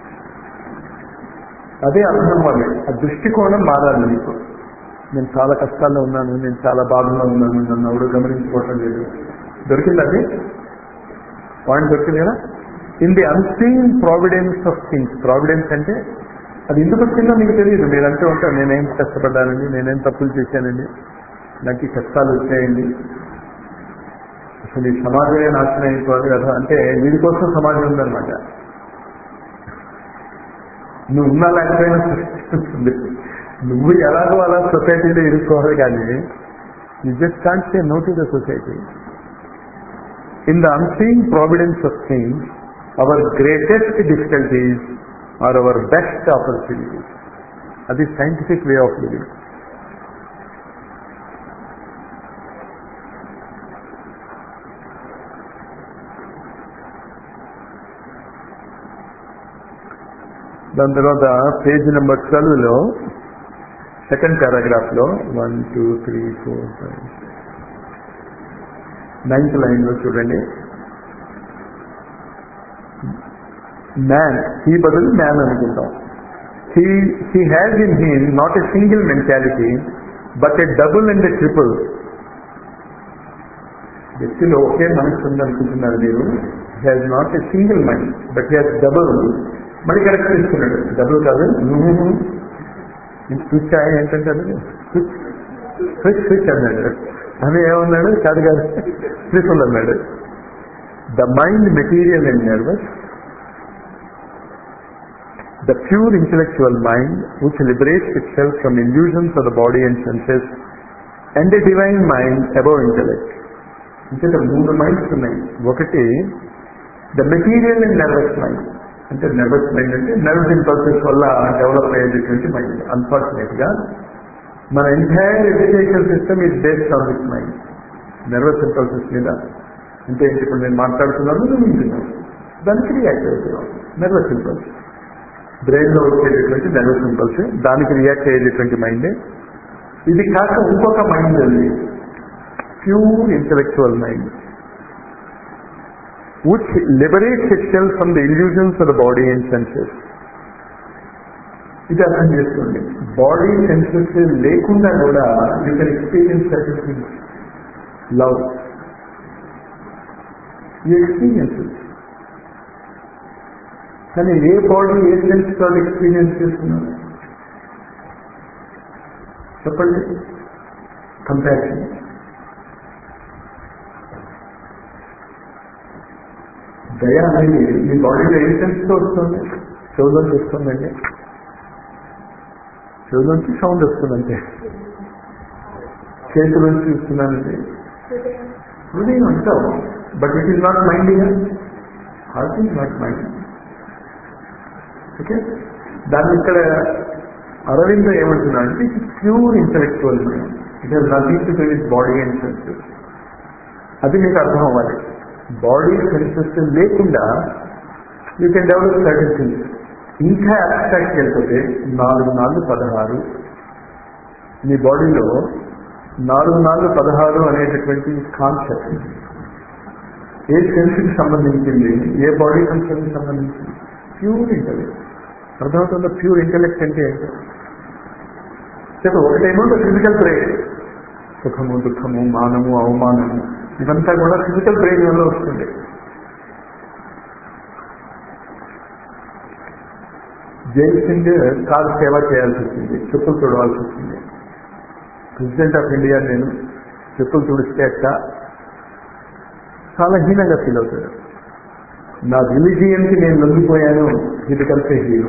అదే అర్థం అవ్వాలి ఆ దృష్టికోణం మారాలి మీకు నేను చాలా కష్టాల్లో ఉన్నాను నేను చాలా బాధలో ఉన్నాను నన్ను ఎవరు గమనించుకోవటం లేదు దొరికింది అది పాయింట్ దొరికింది కదా in the unseen providence of things providence అంటే అది ఎందుకు వచ్చిందో మీకు తెలియదు మీరు అంటూ ఉంటారు నేనేం కష్టపడ్డానండి నేనేం తప్పులు చేశానండి నాకు ఈ కష్టాలు వచ్చాయండి అసలు ఈ సమాజమే నాశనం అయిపోవాలి కదా అంటే వీడి కోసం సమాజం ఉందన్నమాట నువ్వు ఉన్నా లేకపోయినా సృష్టిస్తుంది నువ్వు ఎలాగో అలా సొసైటీలో ఇరుక్కోవాలి కానీ you just can't say no to the society in the unseen providence of things our greatest difficulties are our best opportunities అది సైంటిఫిక్ వే ఆఫ్ లివింగ్ దాని తర్వాత పేజ్ నెంబర్ ట్వెల్వ్ లో సెకండ్ పారాగ్రాఫ్ లో one two three four five ninth line లో చూడండి man he బదులు man అనుకుంటాం he he has in him not a single mentality but a double and a triple వ్యక్తిలో ఒకే మనసు ఉందనుకుంటున్నారు మీరు has not a single mind but has double మళ్ళీ correct చేస్తున్నాడు డబుల్ కాదు స్విచ్ ఆయన ఏంటంటే స్విచ్ స్విచ్ స్విచ్ అన్నాడు అని ఏమన్నాడు కాదు కాదు ట్రిపుల్ అన్నాడు the mind material and nervous the pure intellectual mind which liberates itself from illusions of the body and senses and the divine mind above intellect ఇంకా మూడు మైండ్స్ ఉన్నాయి ఒకటి the material and nervous mind అంటే nervous mind అంటే nervous impulses వల్ల develop అయ్యేటటువంటి mind unfortunate గా మన entire education system is based on this mind nervous impulses మీద అంటే ఏంటి ఇప్పుడు నేను మాట్లాడుతున్నాను నువ్వు వింటున్నావు దానికి రియాక్ట్ అవుతున్నావు నర్వస్ ఇంపల్స్ బ్రెయిన్ లో వచ్చేటటువంటి నర్వస్ ఇంపల్స్ దానికి రియాక్ట్ అయ్యేటటువంటి మైండే ఇది కాక ఇంకొక మైండ్ ఉంది pure intellectual mind which liberates itself from the illusions of the body and senses. ఇది అర్థం చేసుకోండి బాడీ సెన్సెస్ లేకుండా కూడా you can experience everything love ఈ ఎక్స్పీరియన్స్ కానీ ఏ బాడీ ఏ సెన్స్ వాళ్ళు ఎక్స్పీరియన్స్ చేస్తున్నారు చెప్పండి కంపారిజన్ దయ అనేది మీ బాడీలో ఏ సెన్స్తో వస్తుంది చెవులోంచి వస్తుందండి చెవులోంచి సౌండ్ వస్తుందంటే చేతిలోంచి చూస్తున్నానండి హృదయం అంటావు but it is not mind ear heart is not mind okay దాన్ని ఇక్కడ అరవింద ఏమంటున్నా అంటే it pure intellectual mind it has nothing to do with body and senses అది మీకు అర్థం అవ్వాలి బాడీ సెన్సెస్ లేకుండా you can develop certain things ఇంకా అబ్స్ట్రాక్ట్ వెళ్ళిపోతే నాలుగు నాలుగు పదహారు మీ బాడీలో నాలుగు నాలుగు పదహారు అనేటటువంటి కాన్సెప్ట్ ఏ సెన్స్కి సంబంధించింది ఏ బాడీ ఫంక్షన్కి సంబంధించింది ప్యూర్ ఇంటలెక్ట్ అర్థమవుతుందా ప్యూర్ ఇంటలెక్ట్ అంటే ఏంటో చెప్పు ఒకటేమో ఫిజికల్ బ్రెయిన్ సుఖము దుఃఖము మానము అవమానము ఇదంతా కూడా ఫిజికల్ బ్రెయిన్ వల్ల వస్తుంది జైల్ సింగ్ కారు సేవ చేయాల్సి వచ్చింది చెప్పులు చూడవలసి వచ్చింది ప్రెసిడెంట్ ఆఫ్ ఇండియా నేను చెప్పులు తుడిస్తే అక్క చాలా హీనంగా ఫీల్ అవుతాడు నా రిలీజియన్కి నేను లొంగిపోయాను ఇది కలిసే హీరో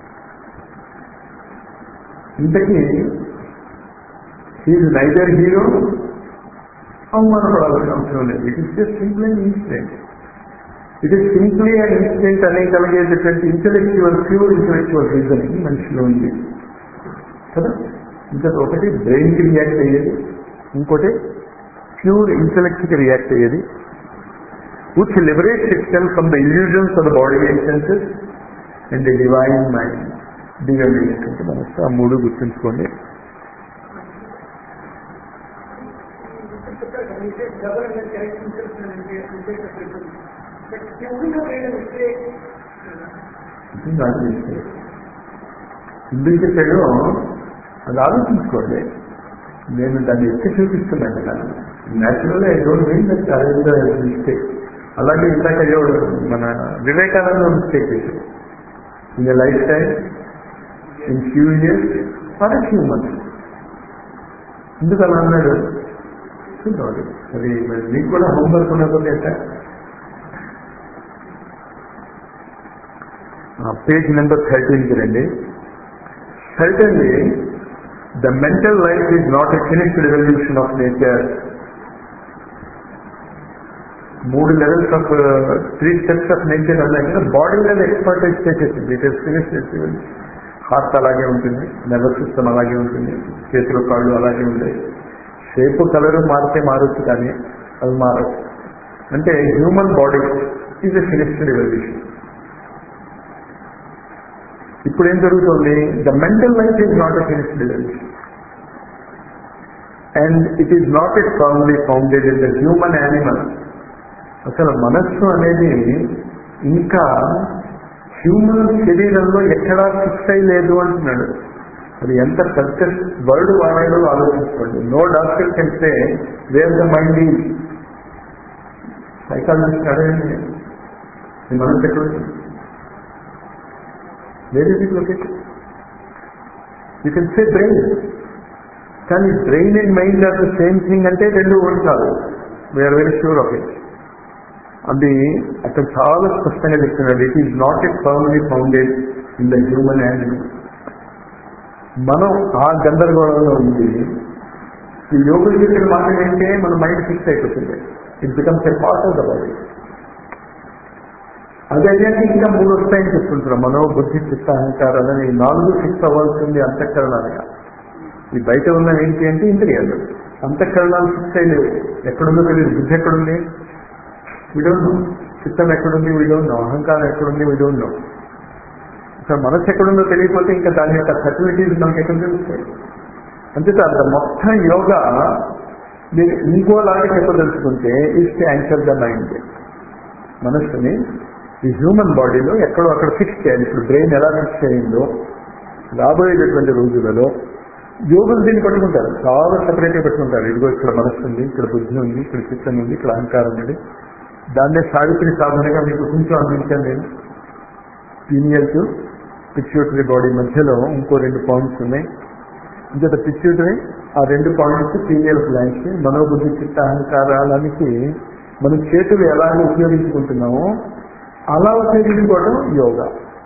ఇంతకీ హీజ్ నైదర్ హీరో అవమానపడాల్సిన అవసరం లేదు it is just simple and incident it is simply and incident అనే కలిగేటటువంటి ఇంటలెక్చువల్ ప్యూర్ ఇంటలెక్చువల్ రీజనింగ్ మనిషిలో ఉంది కదా ఇంకా ఒకటి బ్రెయిన్కి రియాక్ట్ అయ్యేది ఇంకోటి ప్యూర్ ఇంటలెక్ట్కి రియాక్ట్ అయ్యేది which liberates itself from the illusions of the body and senses and the divine mind. దిగబడినటువంటి మనస్సు ఆ మూడు గుర్తుంచుకోండి ఇది నాకు mistake. ఎందుకు చెప్పాడో అది ఆలోచించుకోండి నేను దాన్ని ఎత్తి చూపిస్తున్నాను కదా natural I don't mean that Aravinda mistake అలాగే ఇందాక అయ్యో మన వివేకానంద మిస్టేక్ చేశాడు in life time in few years for few months ఎందుకు అలా అన్నాడు చూద్దాం అది మరి మీకు కూడా హోంవర్క్ ఉన్నది ఎట్లా పేజ్ నెంబర్ థర్టీన్కి రండి certainly the mental life is not a finished revolution of nature మూడు levels of three steps of nature అన్నాయి కదా బాడీ లెవెల్ ఎక్స్పర్టైజ్ చేసేసింది ఇట్ ఇస్ ఫినిష్డ్ హార్ట్ అలాగే ఉంటుంది నెర్వస్ సిస్టమ్ అలాగే ఉంటుంది చేతులు కాళ్ళు అలాగే ఉంటాయి షేప్ కలర్ మారితే మారచ్చు కానీ అవి మారచ్చు అంటే human body is a finished revolution ఇప్పుడు ఏం జరుగుతుంది the mental life is not a finished revolution and it is not yet firmly founded in the human animal అసలు మనస్సు అనేది ఇంకా హ్యూమన్ శరీరంలో ఎక్కడా ఫిక్స్ అయ్యలేదు అంటున్నాడు అది ఎంత పెద్ద వర్డ్ వాడాడో ఆలోచించుకోండి no doctor can say where the mind is psychologist అడగండి మీ మనసు ఎక్కడ where is it location you can say brain కానీ brain and mind are the same thing అంటే రెండు ఒకటి కాదు we are very sure of it అది అక్కడ చాలా స్పష్టంగా చెప్తున్నాడు it is not yet firmly founded in the human animal మనం ఆ గందరగోళంలో ఉంది ఈ యోగులు చెప్పిన మాట ఏంటంటే మన మైండ్ ఫిక్స్ అయిపోతుంది it becomes a part of the body అదే అయ్యాక ఇంకా మూడు వస్తాయని చెప్తుంటున్నాం మనో బుద్ధి చిత్త అహంకారాలని ఈ నాలుగు ఫిక్స్ అవ్వాల్సింది అంతఃకరణాలుగా ఈ బయట ఉన్న ఏంటి అంటే ఇంద్రియాలు అంతఃకరణాలు ఫిక్స్ అయ్యలేవు ఎక్కడుందో తెలియదు బుద్ధి ఎక్కడుంది విడోండు చిత్తం ఎక్కడుంది విడోండు అహంకారం ఎక్కడుంది విడోండు అసలు మనసు ఎక్కడుందో తెలియకపోతే ఇంకా దాని యొక్క ఫెసిలిటీస్ మనకి ఎక్కడ తెలుస్తాయి అంతేత అంత మొత్తం యోగా మీరు ఇంకోలాగా చెప్పదలుచుకుంటే is to anchor the mind మనస్సుని ఈ హ్యూమన్ బాడీలో ఎక్కడో అక్కడ ఫిక్స్ చేయాలి ఇప్పుడు బ్రెయిన్ ఎలా ఫిక్స్ అయిందో రాబోయేటటువంటి రోజులలో యోగులు దీన్ని పట్టుకుంటారు చాలా సపరేట్గా పెట్టుకుంటారు ఇదిగో ఇక్కడ మనస్సు ఉంది ఇక్కడ బుద్ధి ఉంది ఇక్కడ చిత్తం ఉంది ఇక్కడ అహంకారం ఉంది దాన్నే సావిత్రి సాధనగా మీకు కొంచెం అందించాను నేను పీనియల్ టు పిచ్యూటరీ బాడీ మధ్యలో ఇంకో రెండు పాయింట్స్ ఉన్నాయి ఇంకొక పిచ్యూటరీ ఆ రెండు పాయింట్స్ పీనియల్ ప్లాంట్స్ మనోబుద్ధి చిత్త అహంకారాలనికి మనం చేతులు ఎలా ఉపయోగించుకుంటున్నామో అలా ఉపయోగించుకోవడం యోగా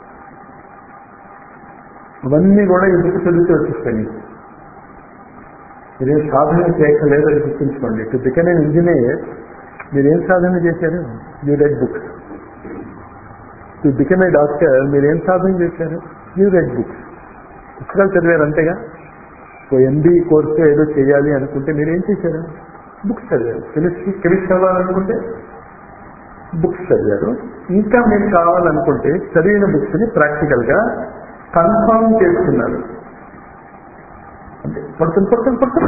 అవన్నీ కూడా ఎందుకు చదివితే వచ్చేస్తాయి మీకు మీరేం సాధన చేయక్కర్లేదు అని గుర్తుంచుకోండి టు బికన్ ఎన్ ఇంజనీర్ మీరేం సాధన చేశారు you read books to become a doctor మీరేం సాధన చేశారు యూ రెడ్ బుక్స్ పుస్తకాలు చదివారు అంతేగా ఓ ఎంబీ కోర్సు ఏదో చేయాలి అనుకుంటే మీరేం చేశారు బుక్స్ చదివారు కెమిస్ట్రీ కెమిస్ట్రీ అవ్వాలనుకుంటే బుక్స్ చదివారు ఇంకా మీకు కావాలనుకుంటే చదివిన బుక్స్ని ప్రాక్టికల్గా కన్ఫర్మ్ చేసుకున్నారు అంటే పడుతుంది పడుతుంది పడుతుంది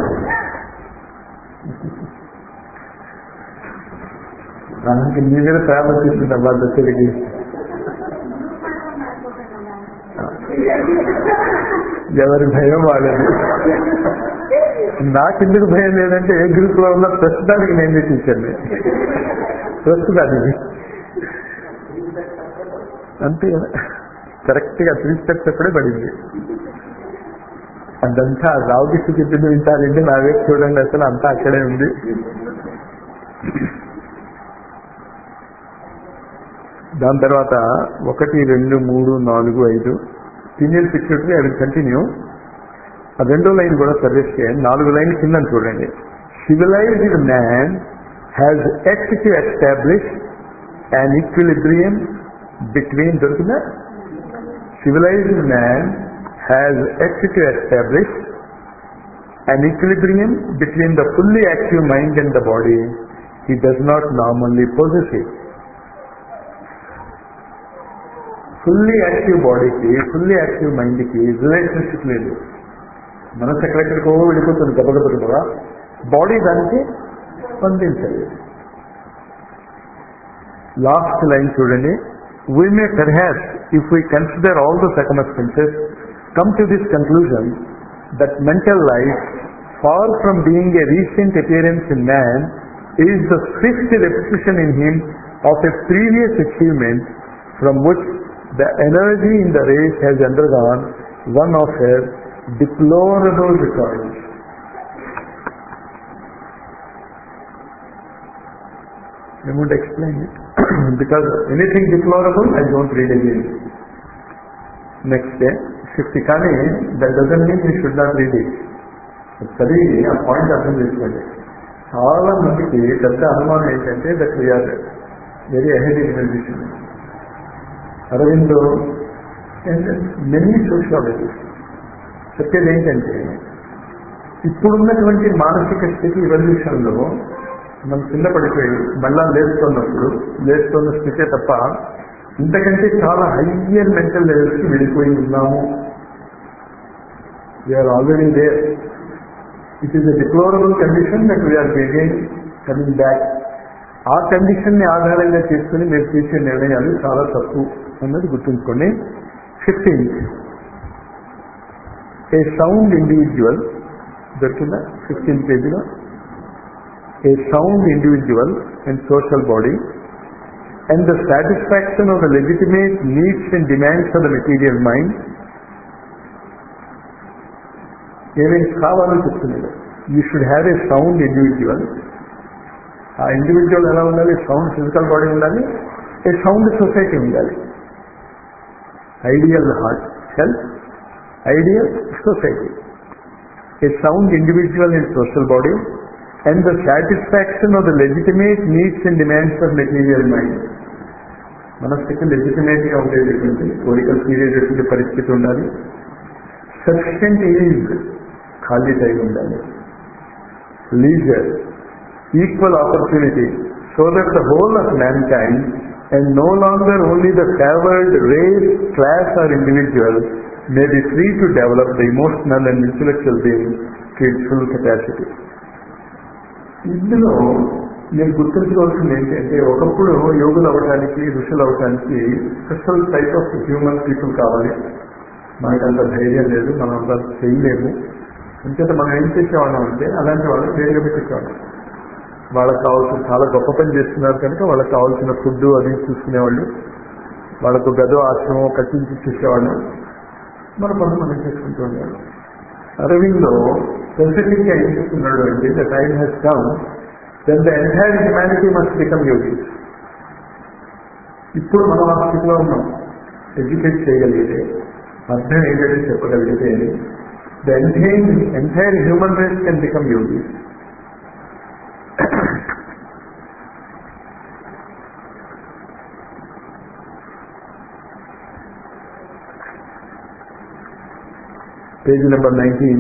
నాకు నీ మీద ప్రేమ తీసుకుంటాం వాళ్ళ తిరిగి ఎవరి భయం వాళ్ళది నాకెందుకు భయం లేదంటే ఏ గ్రూప్ లో ఉన్న ప్రస్తుతానికి నేను టీచర్ని ప్రస్తుతానికి అంతే కదా కరెక్ట్ గా త్రీ స్టెప్స్ ఎప్పుడే పడింది అదంతా రావుకి చెప్పింది వింటారండి నా వైపు చూడండి అసలు అంతా అక్కడే ఉంది దాని తర్వాత ఒకటి రెండు మూడు నాలుగు ఐదు senior security I will continue ఆ రెండో లైన్ కూడా సర్వీస్ చేయండి నాలుగు లైన్ కింద చూడండి civilized man has yet to establish and equilibrium between దొరికిందా civilized man has yet to establish an equilibrium between the fully active mind and the body. He does not normally possess it. Fully active బాడీకి fully active మైండ్కి relationship లేదు మనసు ఎక్కడెక్కడికో వెళ్ళిపోతుంది గబగబ గబగా body దానికి స్పందించలేదు లాస్ట్ లైన్ చూడండి we may perhaps, if we consider all the circumstances, come to this conclusion that mental life, far from being a recent appearance in man, is the swift repetition in him of a previous achievement from which the energy in the race has undergone one of her deplorable recoils. I won't explain it because anything deplorable I don't read again. Next day, 50 కానీ that doesn't mean you should not read it. చదివి ఆ point అర్థం చేసుకోండి చాలా మందికి పెద్ద అనుమానం ఏంటంటే that we are very ahead in condition Aurobindo and many sociologist చెప్పేది ఏంటంటే ఇప్పుడున్నటువంటి మానసిక స్థితి ఎవల్యూషన్లో మనం కింద పడిపోయి మళ్ళా లేస్తున్నప్పుడు లేస్తున్న స్థితే తప్ప ఇంతకంటే చాలా హయ్యర్ మెంటల్ లెవెల్స్కి వెళ్ళిపోయి ఉన్నాము we are already there it is a deplorable condition that we are again coming back ఆ కండిషన్ ని ఆధారంగా చేసుకుని మీరు తీసే నిర్ణయాలు చాలా తప్పు అన్నది గుర్తుంచుకోండి ఫిఫ్టీన్త్ ఏ సౌండ్ ఇండివిజువల్ దొరికిందా ఫిఫ్టీన్త్ పేజీలో a sound individual and social body and the satisfaction of the legitimate needs and demands of the material mind ఏమేమి కావాలని చెప్తున్నాడు you should have a sound individual ఆ ఇండివిజువల్ ఎలా ఉండాలి sound physical body ఉండాలి a sound society ఉండాలి ideal heart health ideal society a sound individual in social body, and the satisfaction of the legitimate needs and demands of material mind. మనస్థితి legitimate గా ఉండేటటువంటి కోరికలు తీరేటటువంటి పరిస్థితి ఉండాలి సఫిషియంట్ ఈజ్ ఖాళీ టైం ఉండాలి leisure equal opportunity so that the whole of mankind and no longer only the favoured race class or individual may be free to develop the emotional and intellectual being to its full capacity ఇందులో నేను గుర్తుంచుకోవాల్సింది ఏంటంటే ఒకప్పుడు యోగులు అవ్వడానికి ఋషులు అవ్వడానికి special type of human people కావాలి మనకంత ధైర్యం లేదు మనం అంత చేయలేము ఇంకేత మనం ఏం చేసేవాళ్ళం అంటే అలాంటి వాళ్ళని వేరుగా పెట్టేసేవాళ్ళం వాళ్ళకి కావాల్సిన చాలా గొప్ప పని చేస్తున్నారు కనుక వాళ్ళకి కావాల్సిన ఫుడ్ అది చూసుకునేవాళ్ళు వాళ్ళకు గదో ఆశ్రమం కట్టించి ఇచ్చేసేవాళ్ళు మన పనులు మనం చేసుకుంటూ ఉండేవాళ్ళం అరవింద్లో స్పెసిఫిక్ గా ఏం చెప్తున్నాడు అంటే the time has come then the entire humanity must become yogi ఇప్పుడు మనం ఆ స్థితిలో ఉన్నాం ఎడ్యుకేట్ చేయగలిగితే అర్థం ఏంటంటే చెప్పగలిగితే the entire entire human race can become yogi page number nineteen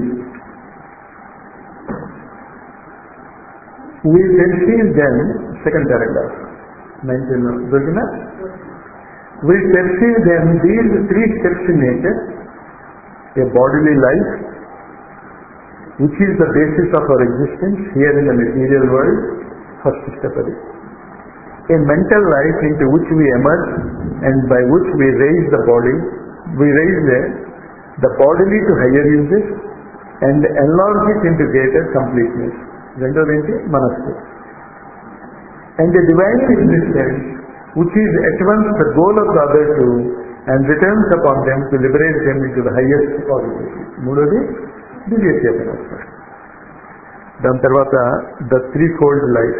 we perceive then, second paragraph, 19, దొరికినా we perceive then these three steps in nature, a bodily life, which is the basis of our existence here in the material world, first step of it. A mental life into which we emerge and by which we raise the body, we raise the, the bodily to higher uses and enlarge it into greater completeness. రెండోది ఏంటి మనస్సు and the divine existence which is at once the goal of the other to and returns upon them to liberate them into the highest possibility మూడోది దివ్య చేతనత్వం దాని తర్వాత the three fold life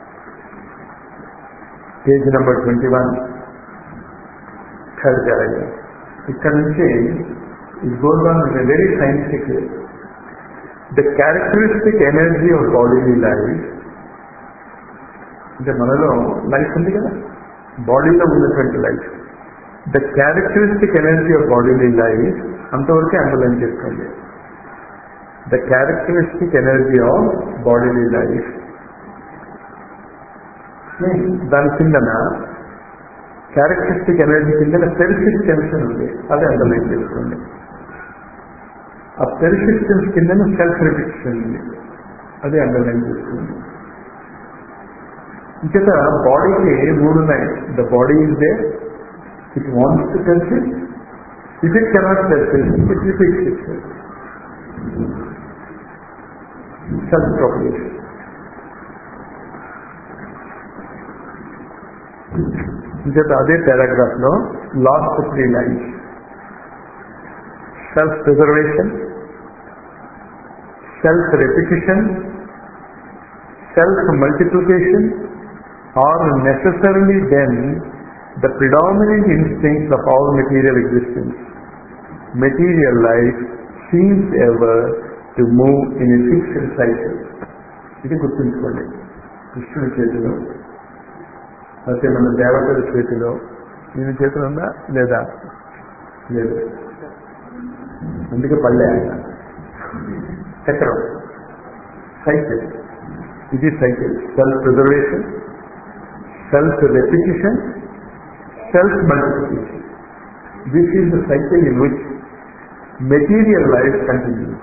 page number twenty one third paragraph ఇక్కడ నుంచి it goes on very scientific the characteristic energy of bodily life అంటే మనలో life ఉంది కదా బాడీలో ఉన్నటువంటి life the characteristic energy of bodily life అంతవరకే అండర్లైన్ చేసుకోండి the characteristic energy of bodily life దాని కిందన క్యారెక్టరిస్టిక్ ఎనర్జీ కిందన పెర్సిస్టెన్స్ ఉంది అది అండర్లైన్ చేసుకోండి ఆ పెర్సిస్టెన్స్ కింద సెల్ఫ్ రిపిక్షన్ ఉంది అది అండర్లైన్ చేస్తుంది ఇంకేత బాడీకి మూడు ఉన్నాయి the body is they it wants to persist if it cannot persist it repeats itself propagation ఇంకేత అదే పారాగ్రాఫ్ లో last three lines self preservation self repetition self multiplication are necessarily then the predominant instincts of all material existence material life seems ever to move in a fixed cycle ఇది గుర్తుంచుకోండి కృష్ణుడి చేతిలో అయితే మన దేవతల చేతిలో నేను చేతులు ఉందా లేదా లేదు అందుకే పల్లె ఆయన చక్రం సైకిల్ ఇది cycle self preservation self repetition self multiplication this is the cycle in which material life continues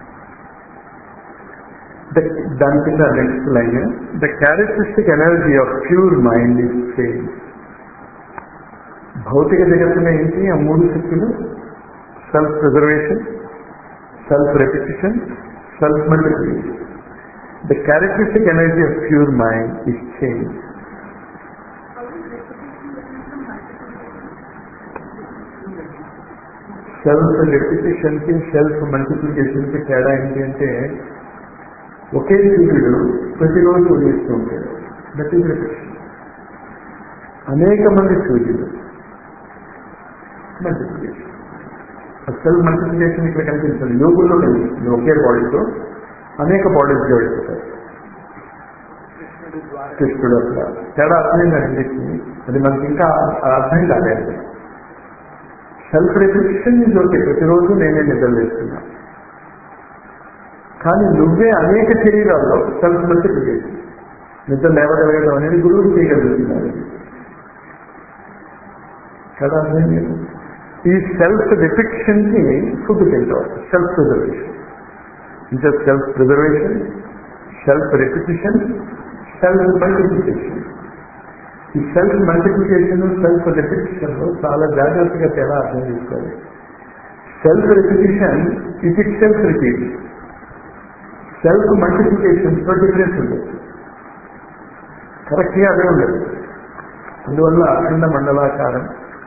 దాని కింద next line the characteristic energy of pure mind is same భౌతిక జగత్తులో ఏంటి ఆ మూడు శక్తులు self preservation self repetition self multiplication the characteristic energy of pure mind is change self repetition కి self multiplication కి తేడా ఏంటి అంటే ఒకే సూర్యుడు ప్రతిరోజు ఉదయిస్తూ ఉంటాడు దట్ ఈస్ రెపిటేషన్ అనేక మంది సూర్యుడు మల్టిప్లికేషన్ సెల్ మల్టిప్లికేషన్ ఇక్కడ కనిపించదు యోగుల్లో కనిపిస్తుంది ఒకే బాడీతో అనేక బాడీస్ జోడిపోతాయి కృష్ణుడు అట్లా తేడా అర్థమైంది అనిపించింది అది మనకి ఇంకా అర్థం కాలేదు సెల్ఫ్ రిఫ్లెక్షన్ ఇది ఓకే ప్రతిరోజు నేనే నిద్ర వేస్తున్నా కానీ నువ్వే అనేక శరీరాల్లో సెల్ఫ్ మల్టిప్లికేషన్ నిద్ర లేవగలగడం అనేది గురువు చేయగలుగుతున్నారు కదా అర్థం లేదు ఈ సెల్ఫ్ రిఫ్లెక్షన్ కి ఫుడ్ తింటాం సెల్ఫ్ ప్రిజర్వేషన్ ఇంకా self preservation self repetition self multiplication ఈ సెల్ఫ్ మల్టిప్లికేషన్ సెల్ఫ్ రిపిటిషన్ లో చాలా జాగ్రత్తగా తేడా అర్థం చేసుకోవాలి self repetition it itself repeat self multiplication లో డిఫరెన్స్ ఉండదు కరెక్ట్గా అదే ఉండదు అందువల్ల అఖండ మండలాకారం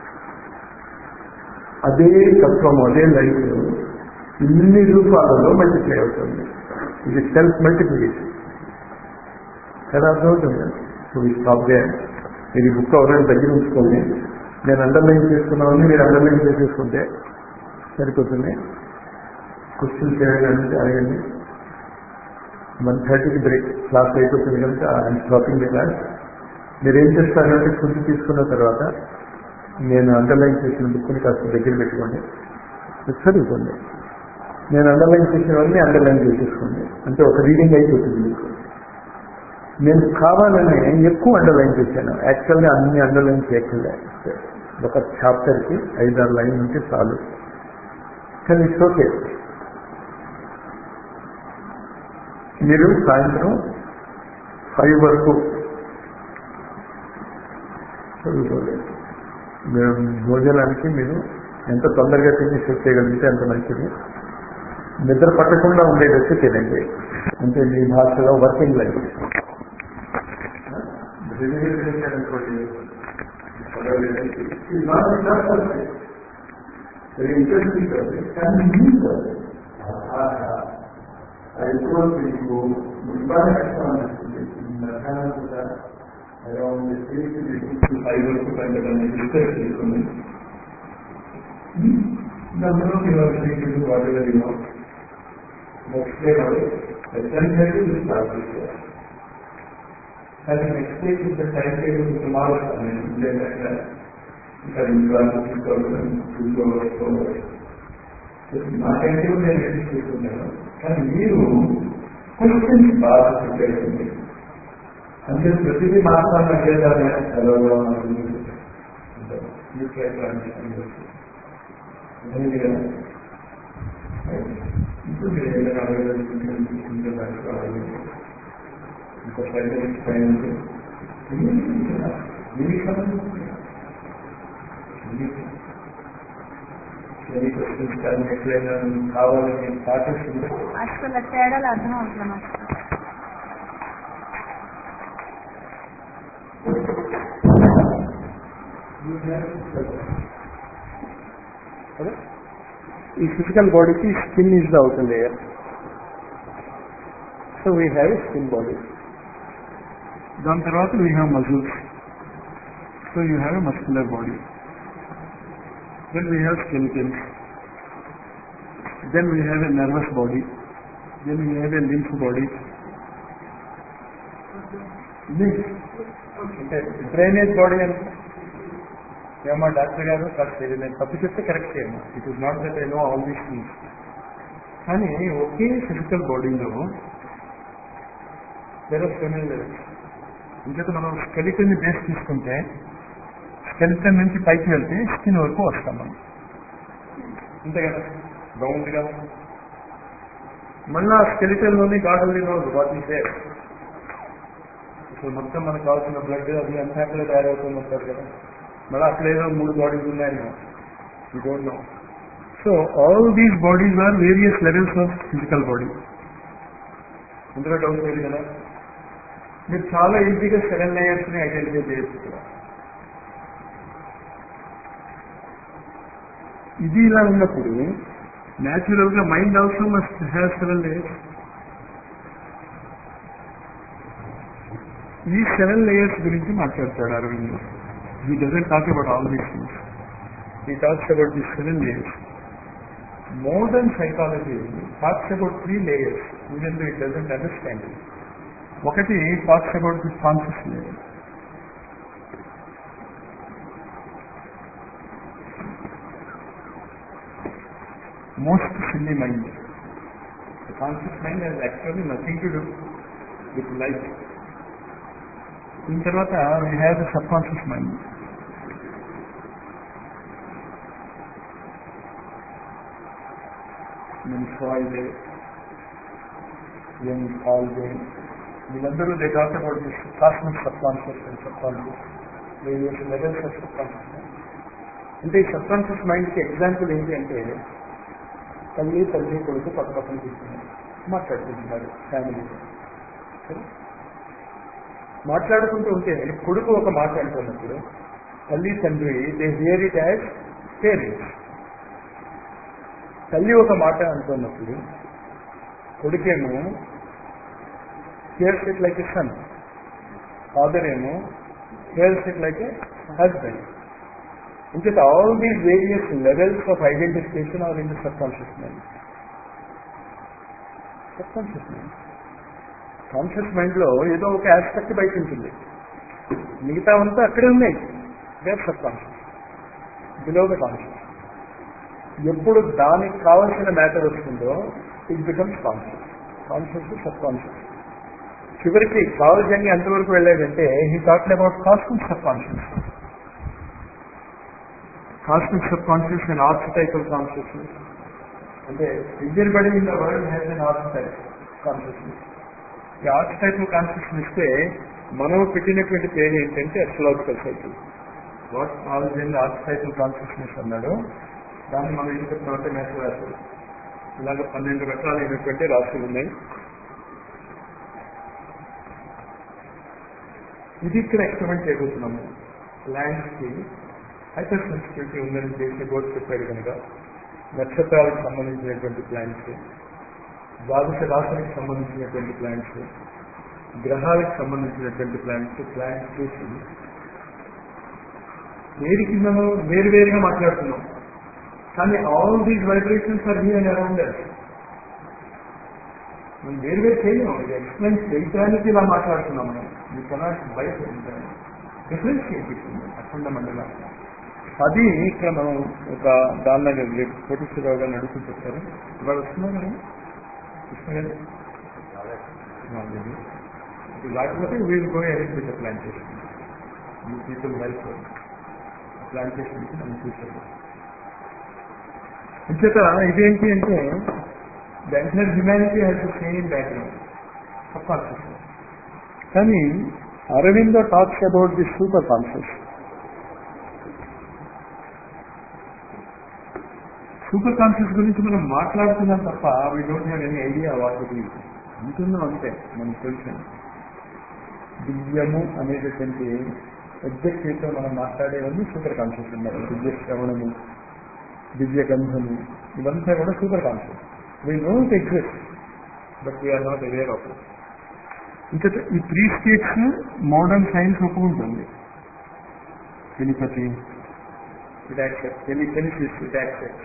అదే తత్వము అదే లైఫ్ ఇన్ని రూపాలలో మల్టిప్లై అవుతుంది ఇది సెల్ఫ్ మల్టిప్లికేషన్ కదా అర్థమవుతుంది సో ఈ స్టాప్ దే మీరు ఈ బుక్ ఎవరైనా దగ్గర ఉంచుకోండి నేను అండర్లైన్ చేసుకున్నామని మీరు అండర్లైన్ చేసేసుకుంటే సరిపోతుంది క్వశ్చన్ చేయాలంటే అడగండి వన్ థర్టీకి బ్రేక్ క్లాస్ అయిపోతుంది కనుక ఐఎమ్ స్టాపింగ్ ది క్లాస్ మీరు ఏం చేస్తారంటే ఫుడ్ తీసుకున్న తర్వాత నేను అండర్లైన్ చేసిన బుక్ని కాస్త దగ్గర పెట్టుకోండి చదువుకోండి నేను అండర్లైన్ చేసినవన్నీ అండర్లైన్ చేసేసుకోండి అంటే ఒక రీడింగ్ అయిపోతుంది మీకు నేను కావాలని ఎక్కువ అండర్లైన్ చేశాను యాక్చువల్గా అన్ని అండర్లైన్ చేయక్కర్లే ఒక చాప్టర్కి ఐదారు లైన్ ఉంటే చాలు కానీ ఇట్స్ ఓకే మీరు సాయంత్రం ఫైవ్ వరకు చదువుకోలేదు మీరు భోజనానికి మీరు ఎంత తొందరగా తిని సెట్ చేయగలిగితే అంత మంచిది నిద్ర పట్టకుండా ఉండేటట్టు తినండి అంటే మీ భాషలో వర్కింగ్ లైఫ్ అనుకోండి వెరీ ఇంట్రెస్టింగ్ కానీ ఎక్కువ మీకు బాగా కష్టం అనిపిస్తుంది మధ్యాహ్నం కూడా అరౌండ్ త్రీ టు ఫైవ్ వరకు పెట్టడం డిస్కస్ చేసుకుని దాంట్లో మీరు three whatever you know next day essentially you start చేశారు కానీ నెక్స్ట్ డే ఇంత టైం టేబుల్ సుమారు ఏంటంటే ఇంకా ఇంకా తీసుకోవాలి చూసుకోవాలి నా టైం టేబుల్ నేను రెడీ చేసుకున్నాను కానీ మీరు క్వశ్చన్స్ బాగా ప్రిపేర్ అయింది అంటే ప్రతిదీ మాత్రం అడిగేదాన్ని ఎలా ఇప్పుడు మీరు ఏదైనా అడగదలుచుకుంటే దానికి రావాలి ఇంకో ఫైవ్ మినిట్స్ పైన క్వశ్చన్స్ కానీ ఎట్లయినా కావాలని పాటిస్తుంది అసలు తేడాలు అర్థం అవుతుంది మాస్టర్ ఈ ఫిజికల్ బాడీకి skin is the outer layer so we have skin body దాని తర్వాత we have muscles so you have a muscular body then we have skeletons then we have a nervous body then we have a lymph body అంటే drainage body అంటే ఏమో doctor గారు కాస్త ఇది నేను తప్పు చెప్తే కరెక్ట్ చేయము it is not that I know all these things కానీ ఒకే ఫిజికల్ బాడీలో వేరే సెవెన్ లెవెల్స్ ఇంకేత మనం స్కెలిటన్ బేస్ తీసుకుంటే స్కెలిటన్ నుంచి పైకి వెళ్తే స్కిన్ వరకు వస్తాం మనం అంతే కదా రౌండ్గా మళ్ళా స్కెలిటన్ లోని god only knows what is there ఇప్పుడు మొత్తం మనకు కావాల్సిన బ్లడ్ అది అంతా అక్కడే తయారవుతుంది అంటారు కదా మళ్ళీ అక్కడేదో మూడు బాడీస్ ఉన్నాయేమో you don't know so all these bodies are various levels of physical body ఇందులో డౌట్ లేదు కదా మీరు చాలా ఈజీగా సెవెన్ లేయర్స్ ని ఐడెంటిఫై చేయొచ్చు ఇక్కడ. ఇది ఇలా ఉన్నప్పుడు న్యాచురల్ గా mind also must have seven layers ఈ సెవెన్ లేయర్స్ గురించి మాట్లాడతాడు Aravind he doesn't talk about all these things he talks about the seven layers modern psychology talks about three layers even though it doesn't understand ఒకటి talks about the conscious layer most silly mind conscious mind has actually nothing to do with life దీని తర్వాత we have the sub conscious mind నేను సాయిల్ Jung కాల్వే వీళ్ళందరూ they talk about this cosmic sub conscious and sub conscious various levels of sub conscious అంటే ఈ sub conscious మైండ్కి example ఏంటి అంటే తల్లి తల్లి కొడుకు పక్క పక్కన కూర్చున్నారు మాట్లాడుకుంటున్నారు ఫ్యామిలీ మాట్లాడుకుంటూ ఉంటే కొడుకు ఒక మాట అంటున్నప్పుడు తల్లి తండ్రి they hear it as parents తల్లి ఒక మాట అంటున్నప్పుడు కొడుకేమో hears it like a son father ఏమో hears it like a husband ఇంకేత all these various levels of identification are in the sub conscious mind sub conscious mind conscious mind లో ఏదో ఒక ఆస్పెక్ట్ బయట ఉంటుంది మిగతా అంతా అక్కడే ఉన్నాయి where sub conscious below the conscious ఎప్పుడు దానికి కావలసిన మ్యాటర్ వస్తుందో it becomes conscious conscious sub conscious చివరికి కావలసిన ఎంతవరకు వెళ్ళాడంటే he talked about cosmic sub conscious cosmic sub conscious and archetypal consciousness అంటే everybody in the world has an archetype consciousness ఈ ఆర్చిటైపల్ కాన్షియస్నెస్ కే మనం పెట్టినటువంటి పేరు ఏంటంటే astrological cycle what all in archetypal consciousness అన్నాడు దాన్ని మనం ఏం చెప్తామంటే మేష రాశి ఇలాగ పన్నెండు రకాలైనటువంటి రాశులు ఉన్నాయి ఇది ఇక్కడ ఎక్స్పెరిమెంట్ చేయబోతున్నాము ల్యాండ్స్ కి హైపర్ సెన్సిటివిటీ ఉందని చేసి బోర్డు చెప్పాడు కనుక నక్షత్రాలకు సంబంధించినటువంటి ప్లాంట్స్ ద్వాదశ రాశులకు సంబంధించినటువంటి ప్లాంట్స్ గ్రహాలకు సంబంధించినటువంటి ప్లాంట్స్ ప్లాంట్స్ చూసి వేరికి మనం వేరువేరుగా మాట్లాడుతున్నాం కానీ all these vibrations are here around us మనం వేరు వేరు చేయలేము ఇది ఎక్స్ప్లెయిన్ చేయడానికి ఇలా మాట్లాడుతున్నాం మనం యూ కెనాట్ బయట డిఫరెన్షియేట్ అఖండ మండల అది ఇక్కడ మనం ఒక దానిలాగా రేపు కోటేశ్వరరావు గారు నడుస్తూ చెప్తారు ఇవాళ వస్తున్నారు కదా కృష్ణ గారు లేకపోతే we'll go arrange with plantation ఈ పీపుల్ హెల్ప్ ప్లాంటేషన్ మనం చూసాము అంచేత ఇదేంటి అంటే the entire humanity has the same background sub conscious కానీ Aurobindo talks about the super conscious super conscious గురించి మనం మాట్లాడుతున్నాం తప్ప we don't have any idea what it is ఉంటుందో అంతే మనకు తెలుసు దివ్యము అనేటటువంటి ఎగ్జెక్టివ్తో మనం మాట్లాడేవన్నీ సూపర్ కాన్షియస్ ఉన్నారు దివ్య శ్రవణము దివ్య గంధము ఇవంతా కూడా super conscious we not exist but we are not aware of ఇంకా ఈ త్రీ స్టేట్స్ మోడర్న్ సైన్స్ ఒప్పుకుంటుంది టెలిపతి ఇట్ యాక్సెప్ట్ టెలి టెలిసిస్ ఇట్ యాక్సెప్ట్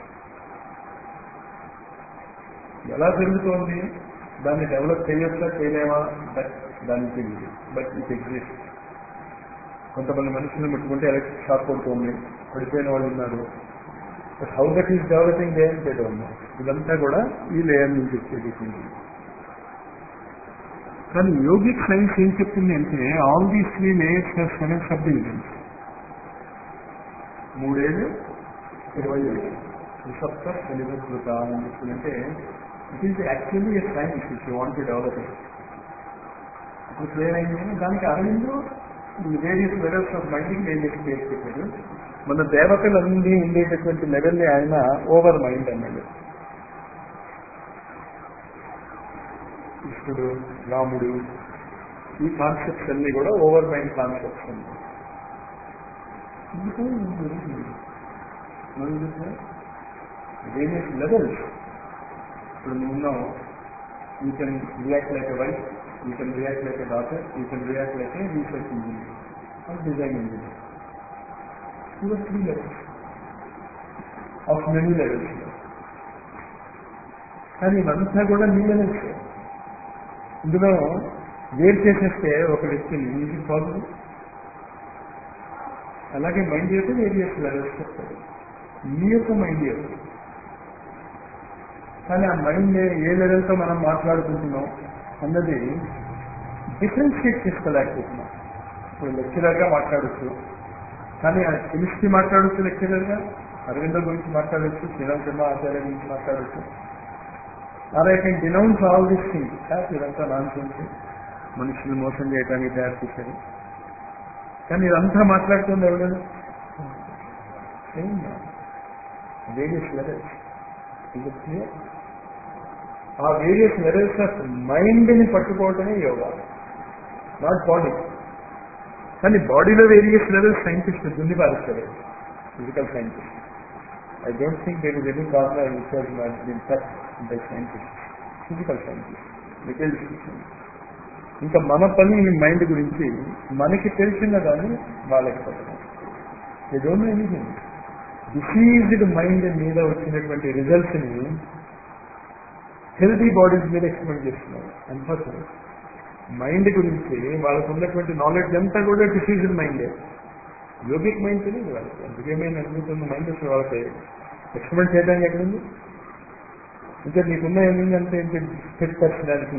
ఎలా జరుగుతోంది దాన్ని డెవలప్ చేయొచ్చా చేయలేమా బట్ దానికి తెలియదు బట్ ఇట్ ఎగ్జిస్ట్ కొంతమంది మనుషులను ముట్టుకుంటే ఎలక్ట్రిక్ షాక్ కొడుతుంది పడిపోయిన వాళ్ళు ఉన్నారు but how that is developing layer చేయడం ఇదంతా కూడా ఈ లేయర్ నుంచి వచ్చేది కానీ యోగిక్ సైన్స్ ఏం చెప్తుంది అంటే all these three layers have seven sub divisions మూడేళ్ళు ఇరవై ఏడు సప్త తెలియకృత అని చెప్తుందంటే it is actually a science if you want to develop it ఇప్పుడు క్లియర్ అయింది దానికి అరవిందు వేరియస్ లెవెల్స్ ఆఫ్ మైండ్కి వేరియస్ పేరు చెప్పాడు మన దేవతలన్నీ ఉండేటటువంటి లెవెల్ని ఆయన ఓవర్ మైండ్ అన్నాడు కృష్ణుడు రాముడు ఈ కాన్సెప్ట్స్ అన్ని కూడా ఓవర్ మైండ్ కాన్సెప్ట్స్ అన్ని వేరియస్ లెవెల్స్ ఇప్పుడు నువ్వు ఉన్నావు you can react like a wife you can react like a doctor you can react like a research engineer or design engineer ఇవర్ three levels of many levels కానీ ఇవంతా కూడా నీళ్ళనే విషయం ఇందులో వేరు చేసేస్తే ఒక వ్యక్తిని ఇది పాజిబుల్ అలాగే మైండ్ యొక్క వేరియస్ లెవెల్స్ చెప్తారు మీ యొక్క మైండ్ యొక్క కానీ ఆ మైండ్ ఏ లెవెల్తో మనం మాట్లాడుకుంటున్నాం అన్నది డిఫరెన్షియేట్ చేసుకోలేకపోతున్నాం ఇప్పుడు లెక్చరర్గా మాట్లాడచ్చు కానీ ఆ కెమిస్ట్రీ మాట్లాడచ్చు లెక్చరర్గా అరవిందో గురించి మాట్లాడచ్చు శ్రీరామ్ శర్మ ఆచార్య గురించి మాట్లాడచ్చు or I can denounce all this thing ఇదంతా నాన్ మనుషులు మోసం చేయడానికి తయారు చేశారు కానీ ఇదంతా మాట్లాడుతుంది ఎవరు వేరియస్ లెవెల్స్ క్లియర్ ఆ వేరియస్ లెవెల్స్ ఆఫ్ మైండ్ని పట్టుకోవటమే యోగా నాట్ బాడీ కానీ బాడీలో వేరియస్ లెవెల్స్ సైంటిస్ట్ దున్ని పారిస్తారు physical scientist I don't think there is any corner which has not been touch by scientist physical scientist little ఇంకా మన పని ఈ మైండ్ గురించి మనకి తెలిసిన కానీ వాళ్ళకి చెప్పడం they don't know anything diseased mind మీద వచ్చినటువంటి రిజల్ట్స్ ని హెల్దీ బాడీస్ మీద ఎక్స్పెరిమెంట్ చేస్తున్నారు అన్ఫార్చునేట్ మైండ్ గురించి వాళ్ళకు ఉన్నటువంటి నాలెడ్జ్ అంతా కూడా డిసీజ్డ్ మైండే యోగిక్ మైండ్ తెలియదు వాళ్ళకి అందుకే మేము అనుకుంటున్న మైండ్ అసలు వాళ్ళకి ఎక్స్పెరిమెంట్ చేయడానికి ఎక్కడుంది ఇంకా నీకున్న ఏమిందంటే ఏంటి స్పెట్ పర్సనాలిటీ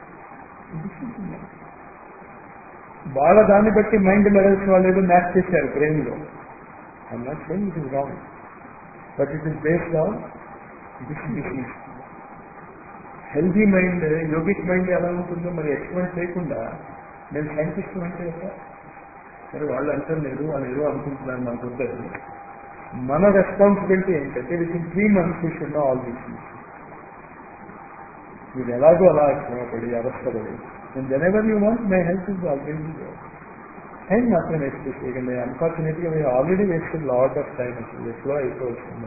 వాళ్ళ దాన్ని బట్టి మైండ్ లెవెల్స్ వాళ్ళు ఏదో మ్యాచ్ చేశారు బ్రెయిన్ లో I'm not same it is wrong but it is based on distribution healthy mind yogic mind ఎలా ఉంటుందో మరి ఎక్స్పెరిమెంట్ చేయకుండా నేను సైంటిస్ట్ అంటే కదా సరే వాళ్ళు అంటలేదు వాళ్ళు ఏదో అనుకుంటున్నారు మనకు వద్దది మన రెస్పాన్సిబిలిటీ ఏంటంటే within three months you should know all these మీరు ఎలాగో అలా శ్రమపడి అవస్థపడి and whenever you want my health is already time మాత్రం వేస్ట్ చేయకండి అన్ఫార్చునేట్గా మీరు already waste lot of time అసలు ఎప్పుడో అయిపోవచ్చు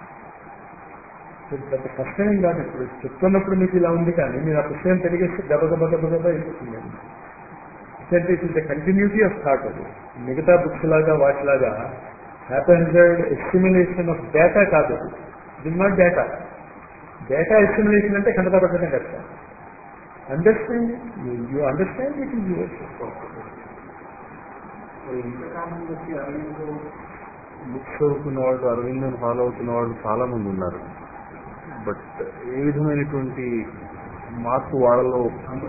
పెద్ద కష్టమేం కాదు ఇప్పుడు చెప్తున్నప్పుడు మీకు ఇలా ఉంది కానీ మీరు ఆ పుస్తకం తిరిగేస్తే దెబ్బ దెబ్బ దెబ్బ దెబ్బ అయిపోతుంది అంటే it is the continuity of thought అది మిగతా బుక్స్ లాగా వాటిలాగా హ్యాపెన్సర్డ్ ఎస్టిమిలేషన్ ఆఫ్ డేటా కాదు it is not data data assimilation అంటే కన్నడ పట్టడం కష్టం understand you understand it is your ఇంతకాలం వచ్చి అరవిందో బుక్స్ చదువుతున్న వాళ్ళు అరవిందోని ఫాలో అవుతున్న వాళ్ళు చాలా మంది ఉన్నారు బట్ ఏ విధమైనటువంటి మార్పు వాళ్ళలో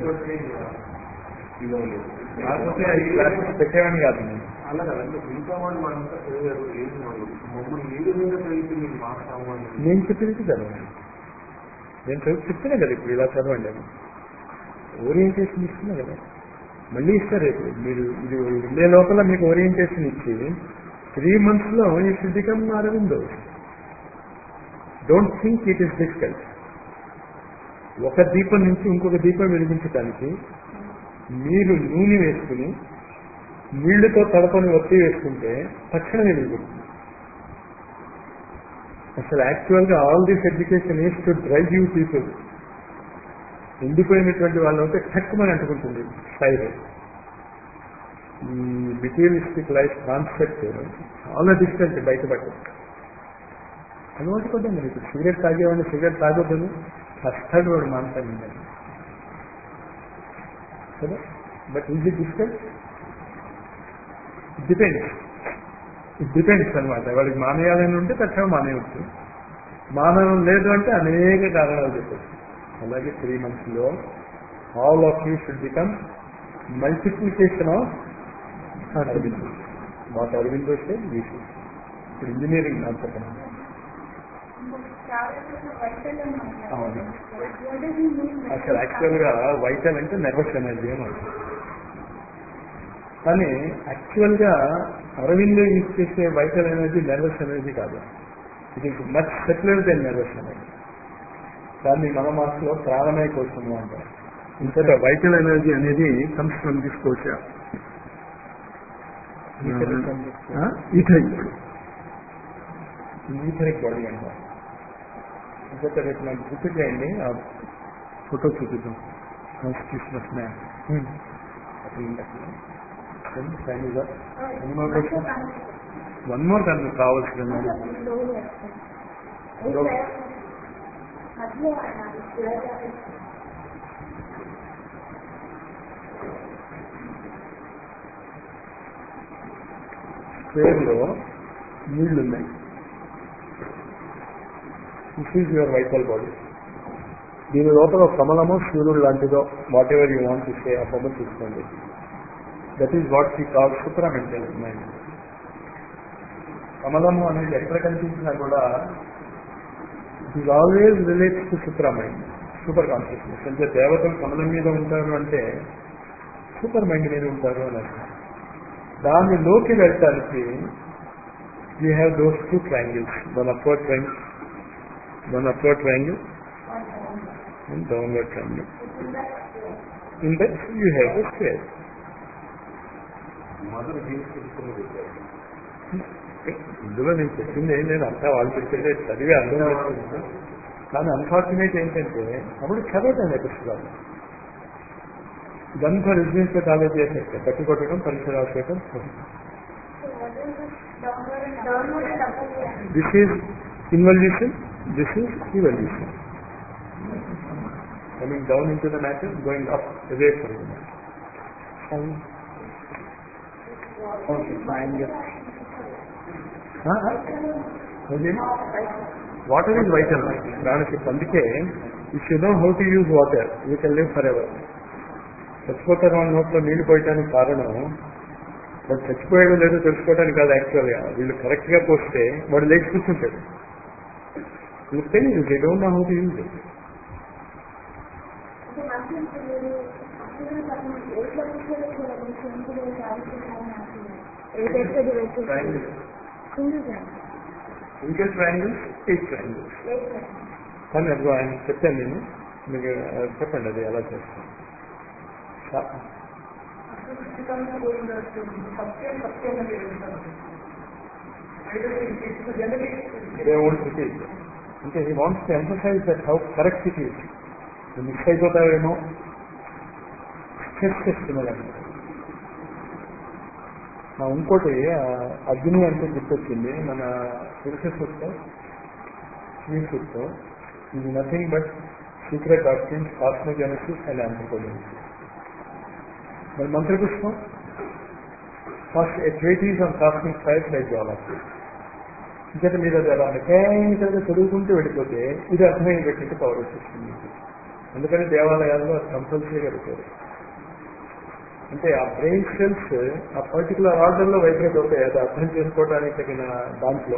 ఇవ్వలేదు కాకపోతే అది క్లాసెస్ పెట్టేవాడిని కాదు నేను అలా కదండి మిగతా వాళ్ళు వాళ్ళంతా చదివారు ఏం వాళ్ళు మమ్మల్ని ఏ విధంగా చదివితే మీకు మాట్లాడము అని నేను చెప్పినట్టు చదవండి నేను చదువు చెప్తున్నా కదా ఇప్పుడు ఇలా చదవండి అని ఓరియంటేషన్ ఇస్తున్నా కదా మళ్ళీ ఇస్తారు రేపు మీరు ఇది వెళ్ళే లోపల మీకు ఓరియంటేషన్ ఇచ్చి త్రీ మంత్స్ లో ఈ should become Aurobindo don't think it is difficult ఒక దీపం నుంచి ఇంకొక దీపం వెలిగించడానికి మీరు నూనె వేసుకుని నీళ్లతో తడపని ఒత్తి వేసుకుంటే తక్షణం వెలిగిపోతుంది అసలు యాక్చువల్ గా all this education is to drive you people ఎండిపోయినటువంటి వాళ్ళు ఉంటే తక్కువని అంటుకుంటుంది ఫైర్ ఈ మెటీరియలిస్టిక్ లైఫ్ కాన్సెప్ట్ చాలా డిఫరెంట్ బయటపడ్డ అలవాటు పడ్డాం మరి ఇప్పుడు సిగరెట్ తాగేవాడిని సిగరెట్ తాగొద్దని కష్టాడు వాడు మాంసాన్ని కదా but is it different it depends it depends అనమాట వాడికి మానేయాలని ఉంటే తక్షణం మానేయవచ్చు మానవం లేదు అంటే అనేక కారణాలు చెప్పచ్చు అలాగే త్రీ మంత్స్ లో all of you should become multiplication of Aurobindo what Aurobindo వస్తే ఇప్పుడు ఇంజనీరింగ్ నాకు చెప్పండి అవును. అసలు యాక్చువల్ గా వైటల్ అంటే నర్వస్ ఎనర్జీ అని అర్థం. కానీ యాక్చువల్ గా అరవిందో యూజ్ చేసే వైటల్ ఎనర్జీ నర్వస్ ఎనర్జీ కాదు it is much subtler than nervous energy దాన్ని మన మాసంలో ప్రాణమయ కోసము అంటారు ఇంతట వైటల్ ఎనర్జీ అనేది కమ్స్ ఫ్రమ్ దిస్ కోశ ఈథరిక్ ఈథరిక్ బాడీ అంటారు ఇంకొక రేపు నాకు గుర్తు చేయండి ఆ ఫోటో చూపిద్దాం constitution of man one more దాన్ని కావాల్సిన స్క్వేర్లో నీళ్లున్నాయి this is your vital body దీని లోపల ఒక కమలమో సూర్యుడు లాంటిదో వాట్ ఎవర్ యూ వాంట్ ఇస్తే ఆ బొమ్మ తీసుకోండి that is what we call supramental mind కమలము అనేది ఎక్కడ కనిపించినా కూడా it is always relates to super mind super consciousness అంటే దేవతలు కమలం మీద ఉంటారు అంటే సూపర్ మైండ్ మీద ఉంటారు అని అర్థం దానిలోకి వెళ్ళటానికి you have those two triangles one upward triangle one upward triangle and downward triangle in that you have the square mother బీన్స్ తెలుసుకుని పెట్టారు ఇందులో నేను చెప్పింది ఏం లేదు అంతా వాళ్ళు చెప్పిందే చదివి అర్థం చేసుకుంటాను కానీ అన్ఫార్చునేట్ ఏంటంటే అప్పుడు చదవటం పుస్తకాలు ఇదంతా రిజినెన్స్ కాలేజ్ చేసేస్తే గట్టి కొట్టడం పరీక్ష రాసేయడం this is involution this is evolution coming down into the matter going up away from the water is vital దానికి అందుకే if you know how to use water you can live for ever చచ్చిపోతారు వాళ్ళ నోట్లో నీళ్లు పోయటానికి కారణం వాడు చచ్చిపోయాడో లేదో తెలుసుకోవడానికి కాదు యాక్చువల్గా వీళ్ళు కరెక్ట్ గా పోస్తే వాడు లేచి కూర్చుంటాడు వీళ్ళు తెలియదు they don't know how to use it ఇంకా ట్రయాంగిల్స్ ఎయిట్ ట్రయాంగిల్స్ కానీ అది ఆయన చెప్పాను నేను మీకు ఆ, చెప్పండి అది ఎలా చేస్తాను they won't repeat. అంటే he wants to emphasize that how correct it is. నువ్వు మిస్ అయిపోతావేమో స్ట్రెస్ చేస్తున్నాడు మా ఇంకోటి ఆ, అగ్ని అంటే గుర్తొచ్చింది మన పురుష సూక్తం శ్రీ సూక్తం ఇది nothing but secret doctrines cosmogenesis and anthropogenesis మరి Mantrapushpam first a treatise on cosmic science like zoology ఇంకట మీరు అది అలా మెకానికల్ గా చదువుకుంటూ వెళ్ళిపోతే ఇది అర్థమయ్యేటట్టు పవర్ వచ్చేస్తుంది మీకు. అందుకని దేవాలయాల్లో అది కంపల్సరీగా పెడతారు అంటే ఆ బ్రెయిన్ సెల్స్ ఆ పర్టికులర్ ఆర్డర్ లో వైబ్రేట్ అవుతాయి అది అర్థం చేసుకోవడానికి తగిన దాంట్లో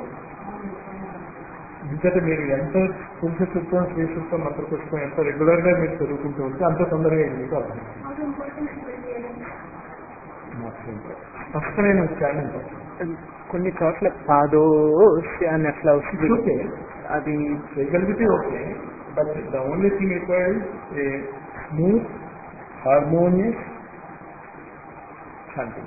ఇంకట మీరు ఎంత పురుష సూత్రం శ్రీ సూత్రం మంత్ర పుష్పం ఎంత రెగ్యులర్ గా మీరు చదువుకుంటూ ఉంటే అంత తొందరగా ఇది మీకు అర్థం స్పష్టమైన ఉచ్చారణ కొన్ని చోట్ల పాదోస్ అని అట్లా వస్తుంది ఓకే అది చేయగలిగితే okay but the only thing required a smooth harmonious శాంతి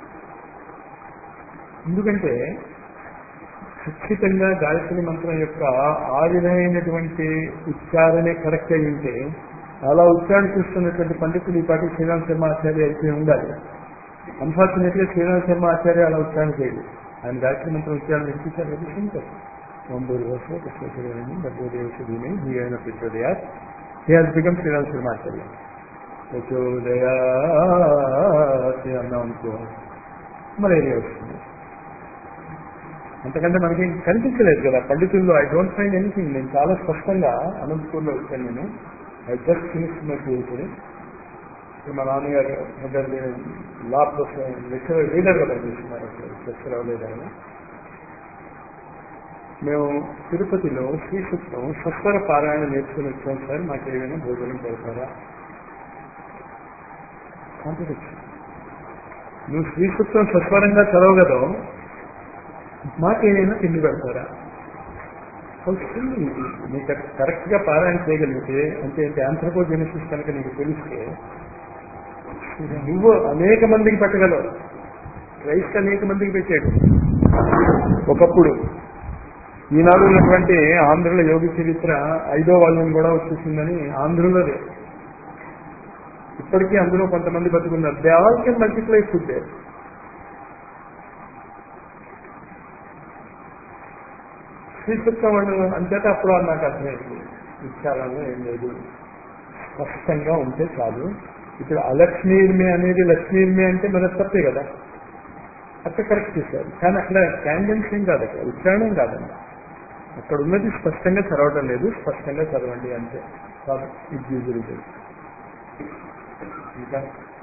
ఎందుకంటే ఖచ్చితంగా గాయత్రి మంత్రం యొక్క ఆ విధమైనటువంటి ఉచ్చారణే కరెక్ట్ అయి ఉంటే అలా ఉచ్చారణ చూస్తున్నటువంటి పండితులు ఈ పాటి శ్రీరామ్ శర్మ ఆచార్య అయిపోయి ఉండాలి అన్ఫార్చునేట్లీ శ్రీరామ్ శర్మ ఆచార్య అలా ఉచ్చారణ చేయడు ఆయన గాయత్రి మంత్రం ఉచ్చారణ వినిపించారు కదా సింపుల్ ఓం భూర్వస్వ కృష్ణేశ్వరుని భగవదేవసుని హీరైన ప్రచోదయా he has become Shriram Sharma Acharya ప్రచోదయా అన్నాం అనుకో మలేరియా వస్తుంది అంతకంటే మనకి కనిపించలేదు కదా పండితుల్లో ఐ డోంట్ ఫైండ్ ఎనీథింగ్ నేను చాలా స్పష్టంగా అనంతపూర్లో వచ్చాను నేను I just finish my PhD మా నాన్నగారు పెద్ద లా ప్రొఫెసర్ లెక్చరర్ లీడర్గా పనిచేస్తున్నారు అసలు లెక్చర్ అవ్వలేదు ఆయన మేము తిరుపతిలో శ్రీసూక్తం సత్వర పారాయణ నేర్చుకుని వచ్చాం సార్ మాకు ఏమైనా భోజనం పెడతారా కాంట్రడిక్షన్ నువ్వు శ్రీసూక్తం సత్వరంగా చదవగలవు మాకేమైనా తిండి పెడతారా వస్తుంది నీకు కరెక్ట్ గా పారాయణ చేయగలిగితే అంటే ఆంథ్రపోజెనిసిస్ కనుక నీకు తెలిస్తే నువ్వు అనేక మందికి పెట్టగలవు క్రైస్ట్ అనేక మందికి పెట్టాడు ఒకప్పుడు ఈనాడు ఉన్నటువంటి ఆంధ్రుల యోగి చరిత్ర ఐదో వాల్యూమ్ కూడా వచ్చేసిందని ఆంధ్రులదే ఇప్పటికీ అందులో కొంతమంది బతుకున్నారు they all can multiply food Srikrishna వాళ్ళు అంతేత అప్పుడు నాకు అర్థమైంది ఉచ్చారణలో ఏం లేదు స్పష్టంగా ఉంటే చాలు ఇప్పుడు అలక్ష్మీర్మి అనేది లక్ష్మీర్మి అంటే మన తప్పే కదా అక్కడ కరెక్ట్ చేశారు కానీ అక్కడ క్యాండిల్స్ ఏం కాదు అక్కడ ఉచ్చారణం కాదండి అక్కడ ఉన్నది స్పష్టంగా చదవటం లేదు స్పష్టంగా చదవండి అంతే కాదు ఇది యూజువల్ ఇంకా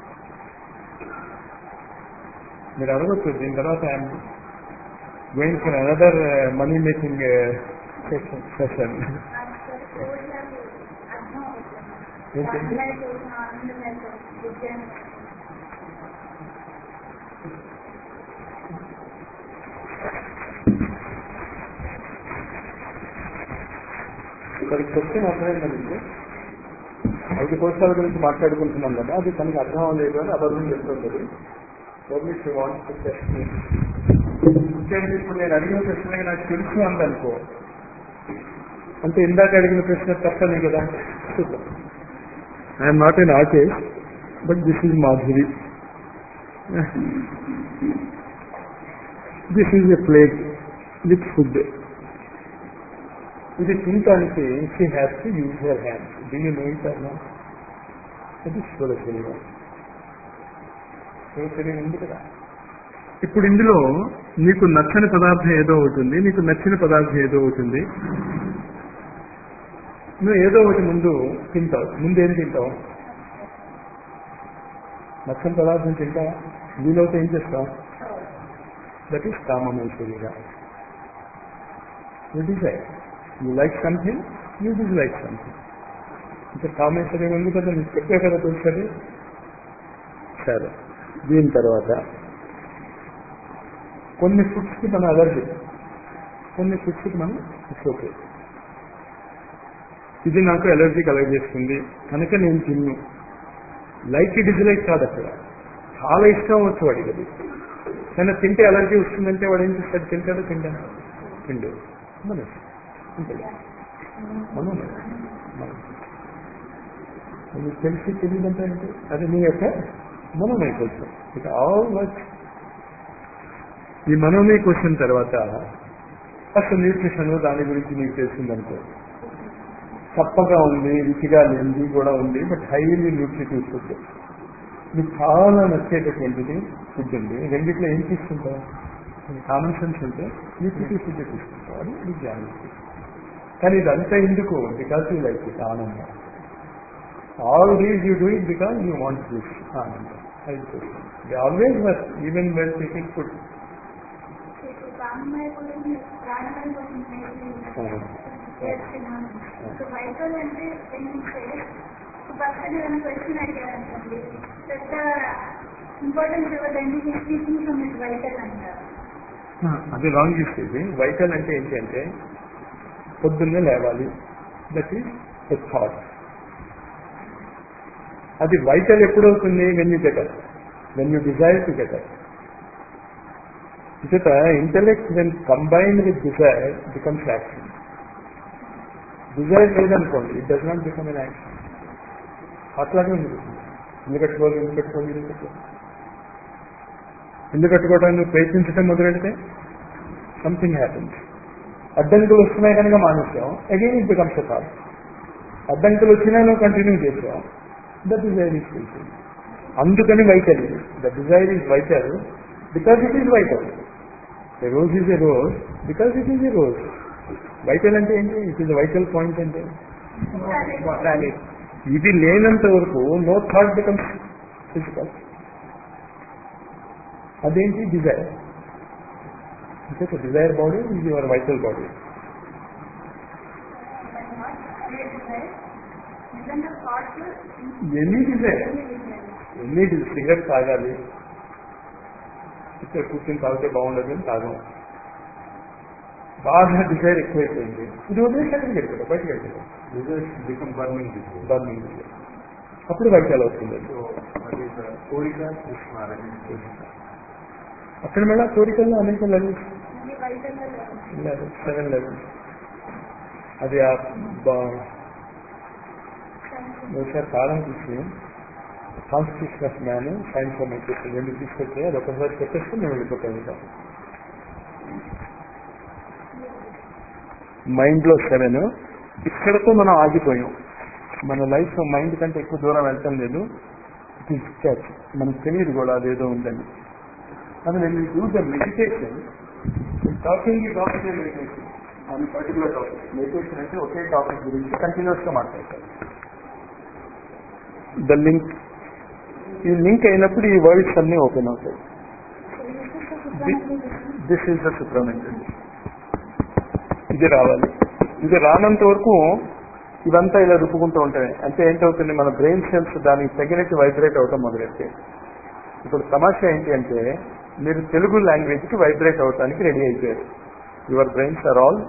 మీరు అడగచ్చు దీని తర్వాత I'm going for another money making session session ఏంటండి? ఇక్కడ క్వశ్చన్ అర్థమైందండి మీకు ఐదు కోశాల గురించి మాట్లాడుకుంటున్నాం కదా అది తనకి అర్థం అవ్వలేదు అని అబద్ధం చెప్తుంటది పర్మిషన్ వాంట్ ఇప్పుడు నేను అడిగిన ప్రశ్న నాకు తెలుసు అందనుకో అంటే ఇందాక అడిగిన ప్రశ్న తప్పని కదా చూద్దాం I'm not an artist but this is Madhuri this is a plate with food ఇది తినటానికి she has to use her hand దీని నోయితాను అది స్థూల శరీరం స్థూల శరీరం ఉంది కదా ఇప్పుడు ఇందులో నీకు నచ్చని పదార్థం ఏదో అవుతుంది నీకు నచ్చిన పదార్థం ఏదో అవుతుంది నువ్వు ఏదో ఒకటి ముందు తింటావు ముందు ఏం తింటావు నచ్చని పదార్థం తింటావా వీలవుతే ఏం చేస్తావు దట్ ఈస్ కామమైశ్వర్యగా you desire you like something you desire something ఇంకా కామేశ్వరి ఉంది కదా నీకు చెప్పే కదా తెలుసది సరే దీని తర్వాత కొన్ని ఫుడ్స్కి మన అలర్జీ కొన్ని ఫుడ్స్కి మనం ఇట్స్ ఓకే ఇది నాకు ఎలర్జీ కలగజేస్తుంది కనుక నేను తిన్ను లైక్ డిజ్లైక్ కాదు అక్కడ చాలా ఇష్టం వచ్చు వాడికి అది కానీ తింటే ఎలర్జీ వస్తుందంటే వాడు ఏం చేస్తాడు తింటాడు తింటాడు తిండు మనసు అంతే మనం మనం. నీకు తెలిసి తెలియదంటే ఏంటి అది నీ యొక్క మనోమయ క్వశ్చన్ ఇక ఆల్ వర్క్ ఈ మనోమయ క్వశ్చన్ తర్వాత అసలు న్యూట్రిషన్ దాని గురించి నీకు తెలిసిందనుకో చప్పగా ఉంది రుచిగా లేనిది కూడా ఉంది బట్ హైలీ న్యూట్రిటివ్ ఫుడ్ నీకు చాలా నచ్చేటటువంటిది ఫుడ్ ఉంది రెండిట్లో ఏం తీసుకుంటావు కామన్ సెన్స్ ఉంటే న్యూట్రిటివ్ ఫుడ్ తీసుకుంటావు అది నీకు జ్ఞానం కానీ ఇదంతా ఎందుకు బికాస్ యూ లైక్ ఇట్ ఆనందం all these you do it because you want this ఆనందం they always work even well taking food వైకల్ అంటే ఏంటంటే పక్కన ఏదైనా క్వశ్చన్ అడిగారనుకోండి పెద్ద ఇంపార్టెన్స్ ఇవ్వదండి స్పీకింగ్ ఫ్రమ్ ఇట్ వైకల్ అంటారు అది రాంగ్ చేసేది వైకల్ అంటే ఏంటి అంటే పొద్దున్నే లేవాలి దట్ ఈస్ ఎ థాట్ అది వైటల్ ఎప్పుడవుతుంది when you gather when you desire to gather ఇక intellect when combined with desire becomes action desire లేదనుకోండి it does not become an action అట్లాగే ఉంది ఇల్లు కట్టుకోవాలి ఇల్లు కట్టుకోవాలి ఇల్లు కట్టుకోవాలి ఇల్లు కట్టుకోవడానికి నువ్వు ప్రయత్నించడం మొదలెడితే సంథింగ్ హ్యాపన్స్ అడ్డంకులు వస్తున్నాయి కనుక మానేసాం అగైన్ ఇట్ బికమ్స్ థాట్ అడ్డంకులు వచ్చినా నువ్వు కంటిన్యూ చేసావు ద డిజైర్ ఈజ్ ఫుల్ఫిల్ అందుకని వైటల్ ఇది the desire is vital because it is vital a rose is a rose because it is a rose vital అంటే ఏంటి ఇట్ ఈజ్ వైటల్ పాయింట్ అంటే ఇది లేనంత వరకు నో థాట్ బికమ్స్ ఫిజికల్ అదేంటి desire అంటే desire body is your vital body నిజంగా thoughts any desire ఎన్ని సిగరెట్ తాగాలి ఇక్కడ కూర్చొని తాగితే బాగుండదు అని తాగం బాగా డిజైర్ ఎక్కువైపోయింది ఇది వదిలేసి ఎక్కడికి వెళ్తాడు బయటకు వెళ్తాడు results become burning desire burning అప్పుడు వైకల్ అవుతుంది సో అది కోరిక కృష్ణ అక్కడ మళ్ళీ కోరికల్లో అనేక లెవెల్స్ వైకల్లో లెవెల్ సెవెన్ లెవెల్స్ అది ఆ బా- ఒకసారి కాలం తీసి constitution of man science of meditation రెండు తీసుకొచ్చి అది ఒకసారి చెప్పేస్తే మేము వెళ్ళిపోతాం ఇంకా మైండ్ లో సెవెన్ ఇక్కడతో మనం ఆగిపోయాం మన లైఫ్ మైండ్ కంటే ఎక్కువ దూరం వెళ్ళటం లేదు ఇట్ ఈస్ క్యాచ్ మనకు తెలియదు కూడా అదేదో ఉందని అది నేను do the meditation talking is also meditation on particular topic meditation అంటే ఒకే టాపిక్ గురించి కంటిన్యూస్ గా మాట్లాడతారు ద లింక్ ఈ లింక్ అయినప్పుడు ఈ వర్డ్స్ అన్ని ఓపెన్ అవుతాయి దిస్ ఈజ్ ద సుప్రమెంటల్ ఇది రావాలి ఇది రానంత వరకు ఇవంతా ఇలా రుపుకుంటూ ఉంటాయి అంటే ఏంటవుతుంది మన బ్రెయిన్ సెల్స్ దానికి తగినట్టు వైబ్రేట్ అవటం మొదలెట్టే ఇప్పుడు తమాషా ఏంటి అంటే మీరు తెలుగు లాంగ్వేజ్ కి వైబ్రేట్ అవటానికి రెడీ అయిపోయారు యువర్ బ్రెయిన్స్ ఆర్ ఆల్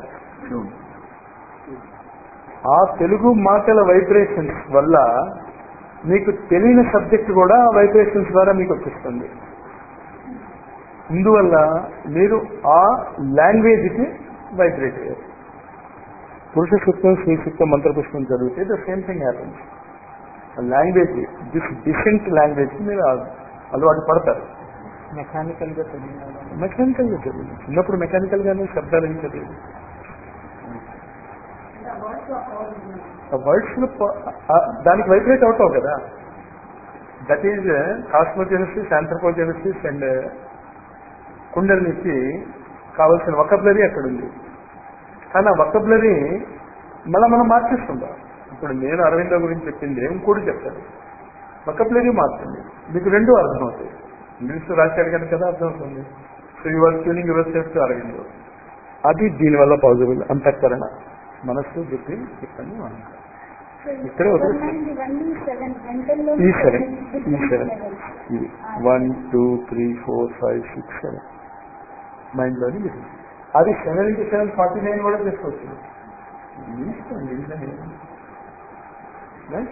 ఆ తెలుగు మాటల వైబ్రేషన్స్ వల్ల మీకు తెలియని సబ్జెక్ట్ కూడా వైబ్రేషన్స్ ద్వారా మీకు వచ్చేస్తుంది ఇందువల్ల మీరు ఆ లాంగ్వేజ్ కి వైబ్రేట్ అయ్యారు పురుష సూక్తం శ్రీ సూక్తం మంత్రపుష్పం చదివితే the same thing happens language this decent language కి మీరు ఆ- అలవాటు పడతారు మెకానికల్ గా తెలియదు మెకానికల్ గా చదివి చిన్నప్పుడు మెకానికల్ గానే శబ్దాలు ఏం చదివి ఆ వర్డ్స్ దానికి వైబ్రేట్ అవుతావు కదా that is cosmogenesis anthropogenesis and కుండలికి కావలసిన వకబ్లరీ అక్కడ ఉంది కానీ ఆ వకబ్లరీ మళ్ళీ మనం మార్చేస్తుంటాం ఇప్పుడు నేను అరవింద గురించి చెప్పింది ఇంకోటి చెప్తాను వకబ్లరీ మారుతుంది మీకు రెండు అర్థమవుతాయి ఇంగ్లీష్ రాశాడు కనుక కదా అర్థమవుతుంది so your tuning yourself to Aurobindo అది దీనివల్ల పాజిబుల్ అంతఃకరణ మనస్సు బుద్ధి ఇవన్నీ మనం ఇక్కడే వదిలేస్తాం. ఇవన్నీ సెవెన్ మెంటల్లో ఈ సెవెన్ ఈ సెవెన్ ఇది one two three four five six seven mind లోని ఇది అది seven into seven forty nine కూడా చేసుకోవచ్చు మీ ఇష్టం, మీ ఇష్టం ఏమి. Right?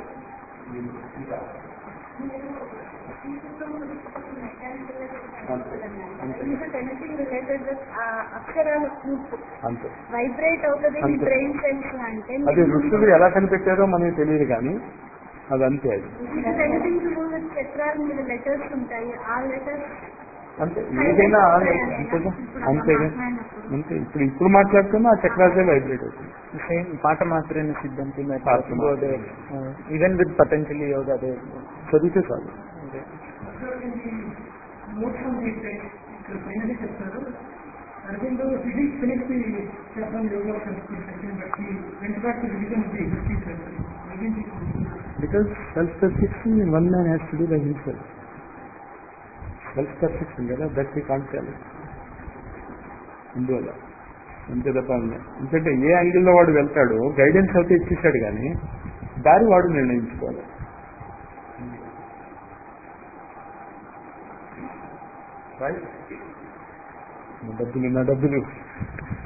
ఎనీథింగ్ రిలేటెడ్ విత్ అక్షరాల కూర్పు అంతే వైబ్రేట్ అవుతుంది మీ అంతే. బ్రెయిన్ సెల్స్ అంటే అది ఋషులు ఎలా కనిపెట్టారో మనకి తెలియదు కానీ అది అంతే అది ఎనీథింగ్ టు డూ విత్ చక్రాల మీద లెటర్స్ ఉంటాయి ఆ లెటర్స్ అంతే ఏదైనా అంతేగా అంతేగా అంతే ఇప్పుడు ఇప్పుడు మాట్లాడుతున్నా ఆ చక్రాసే వైబ్రేట్ అవుతుంది సేమ్ పాట మాత్రమే సిద్ధాంతి పాట మాత్రమే. ఈవెన్ విత్ పతంజలి యోగ అదే చదివితే చాలు Arvindo didn't finish the chapter on yoga of Sanskrit section, but he went back to revision of the history section. Isn't it? Because self perfection one man has to do by himself self perfection కదా that we కాంటాలి అందువల్ల అంతే తప్ప ఎందుకంటే ఏ యాంగిల్లో వాడు వెళ్తాడో guidance అయితే ఇచ్చేసాడు కానీ దారి వాడు నిర్ణయించుకోవాలి రైట్ నా డబ్బులు నా డబ్బులు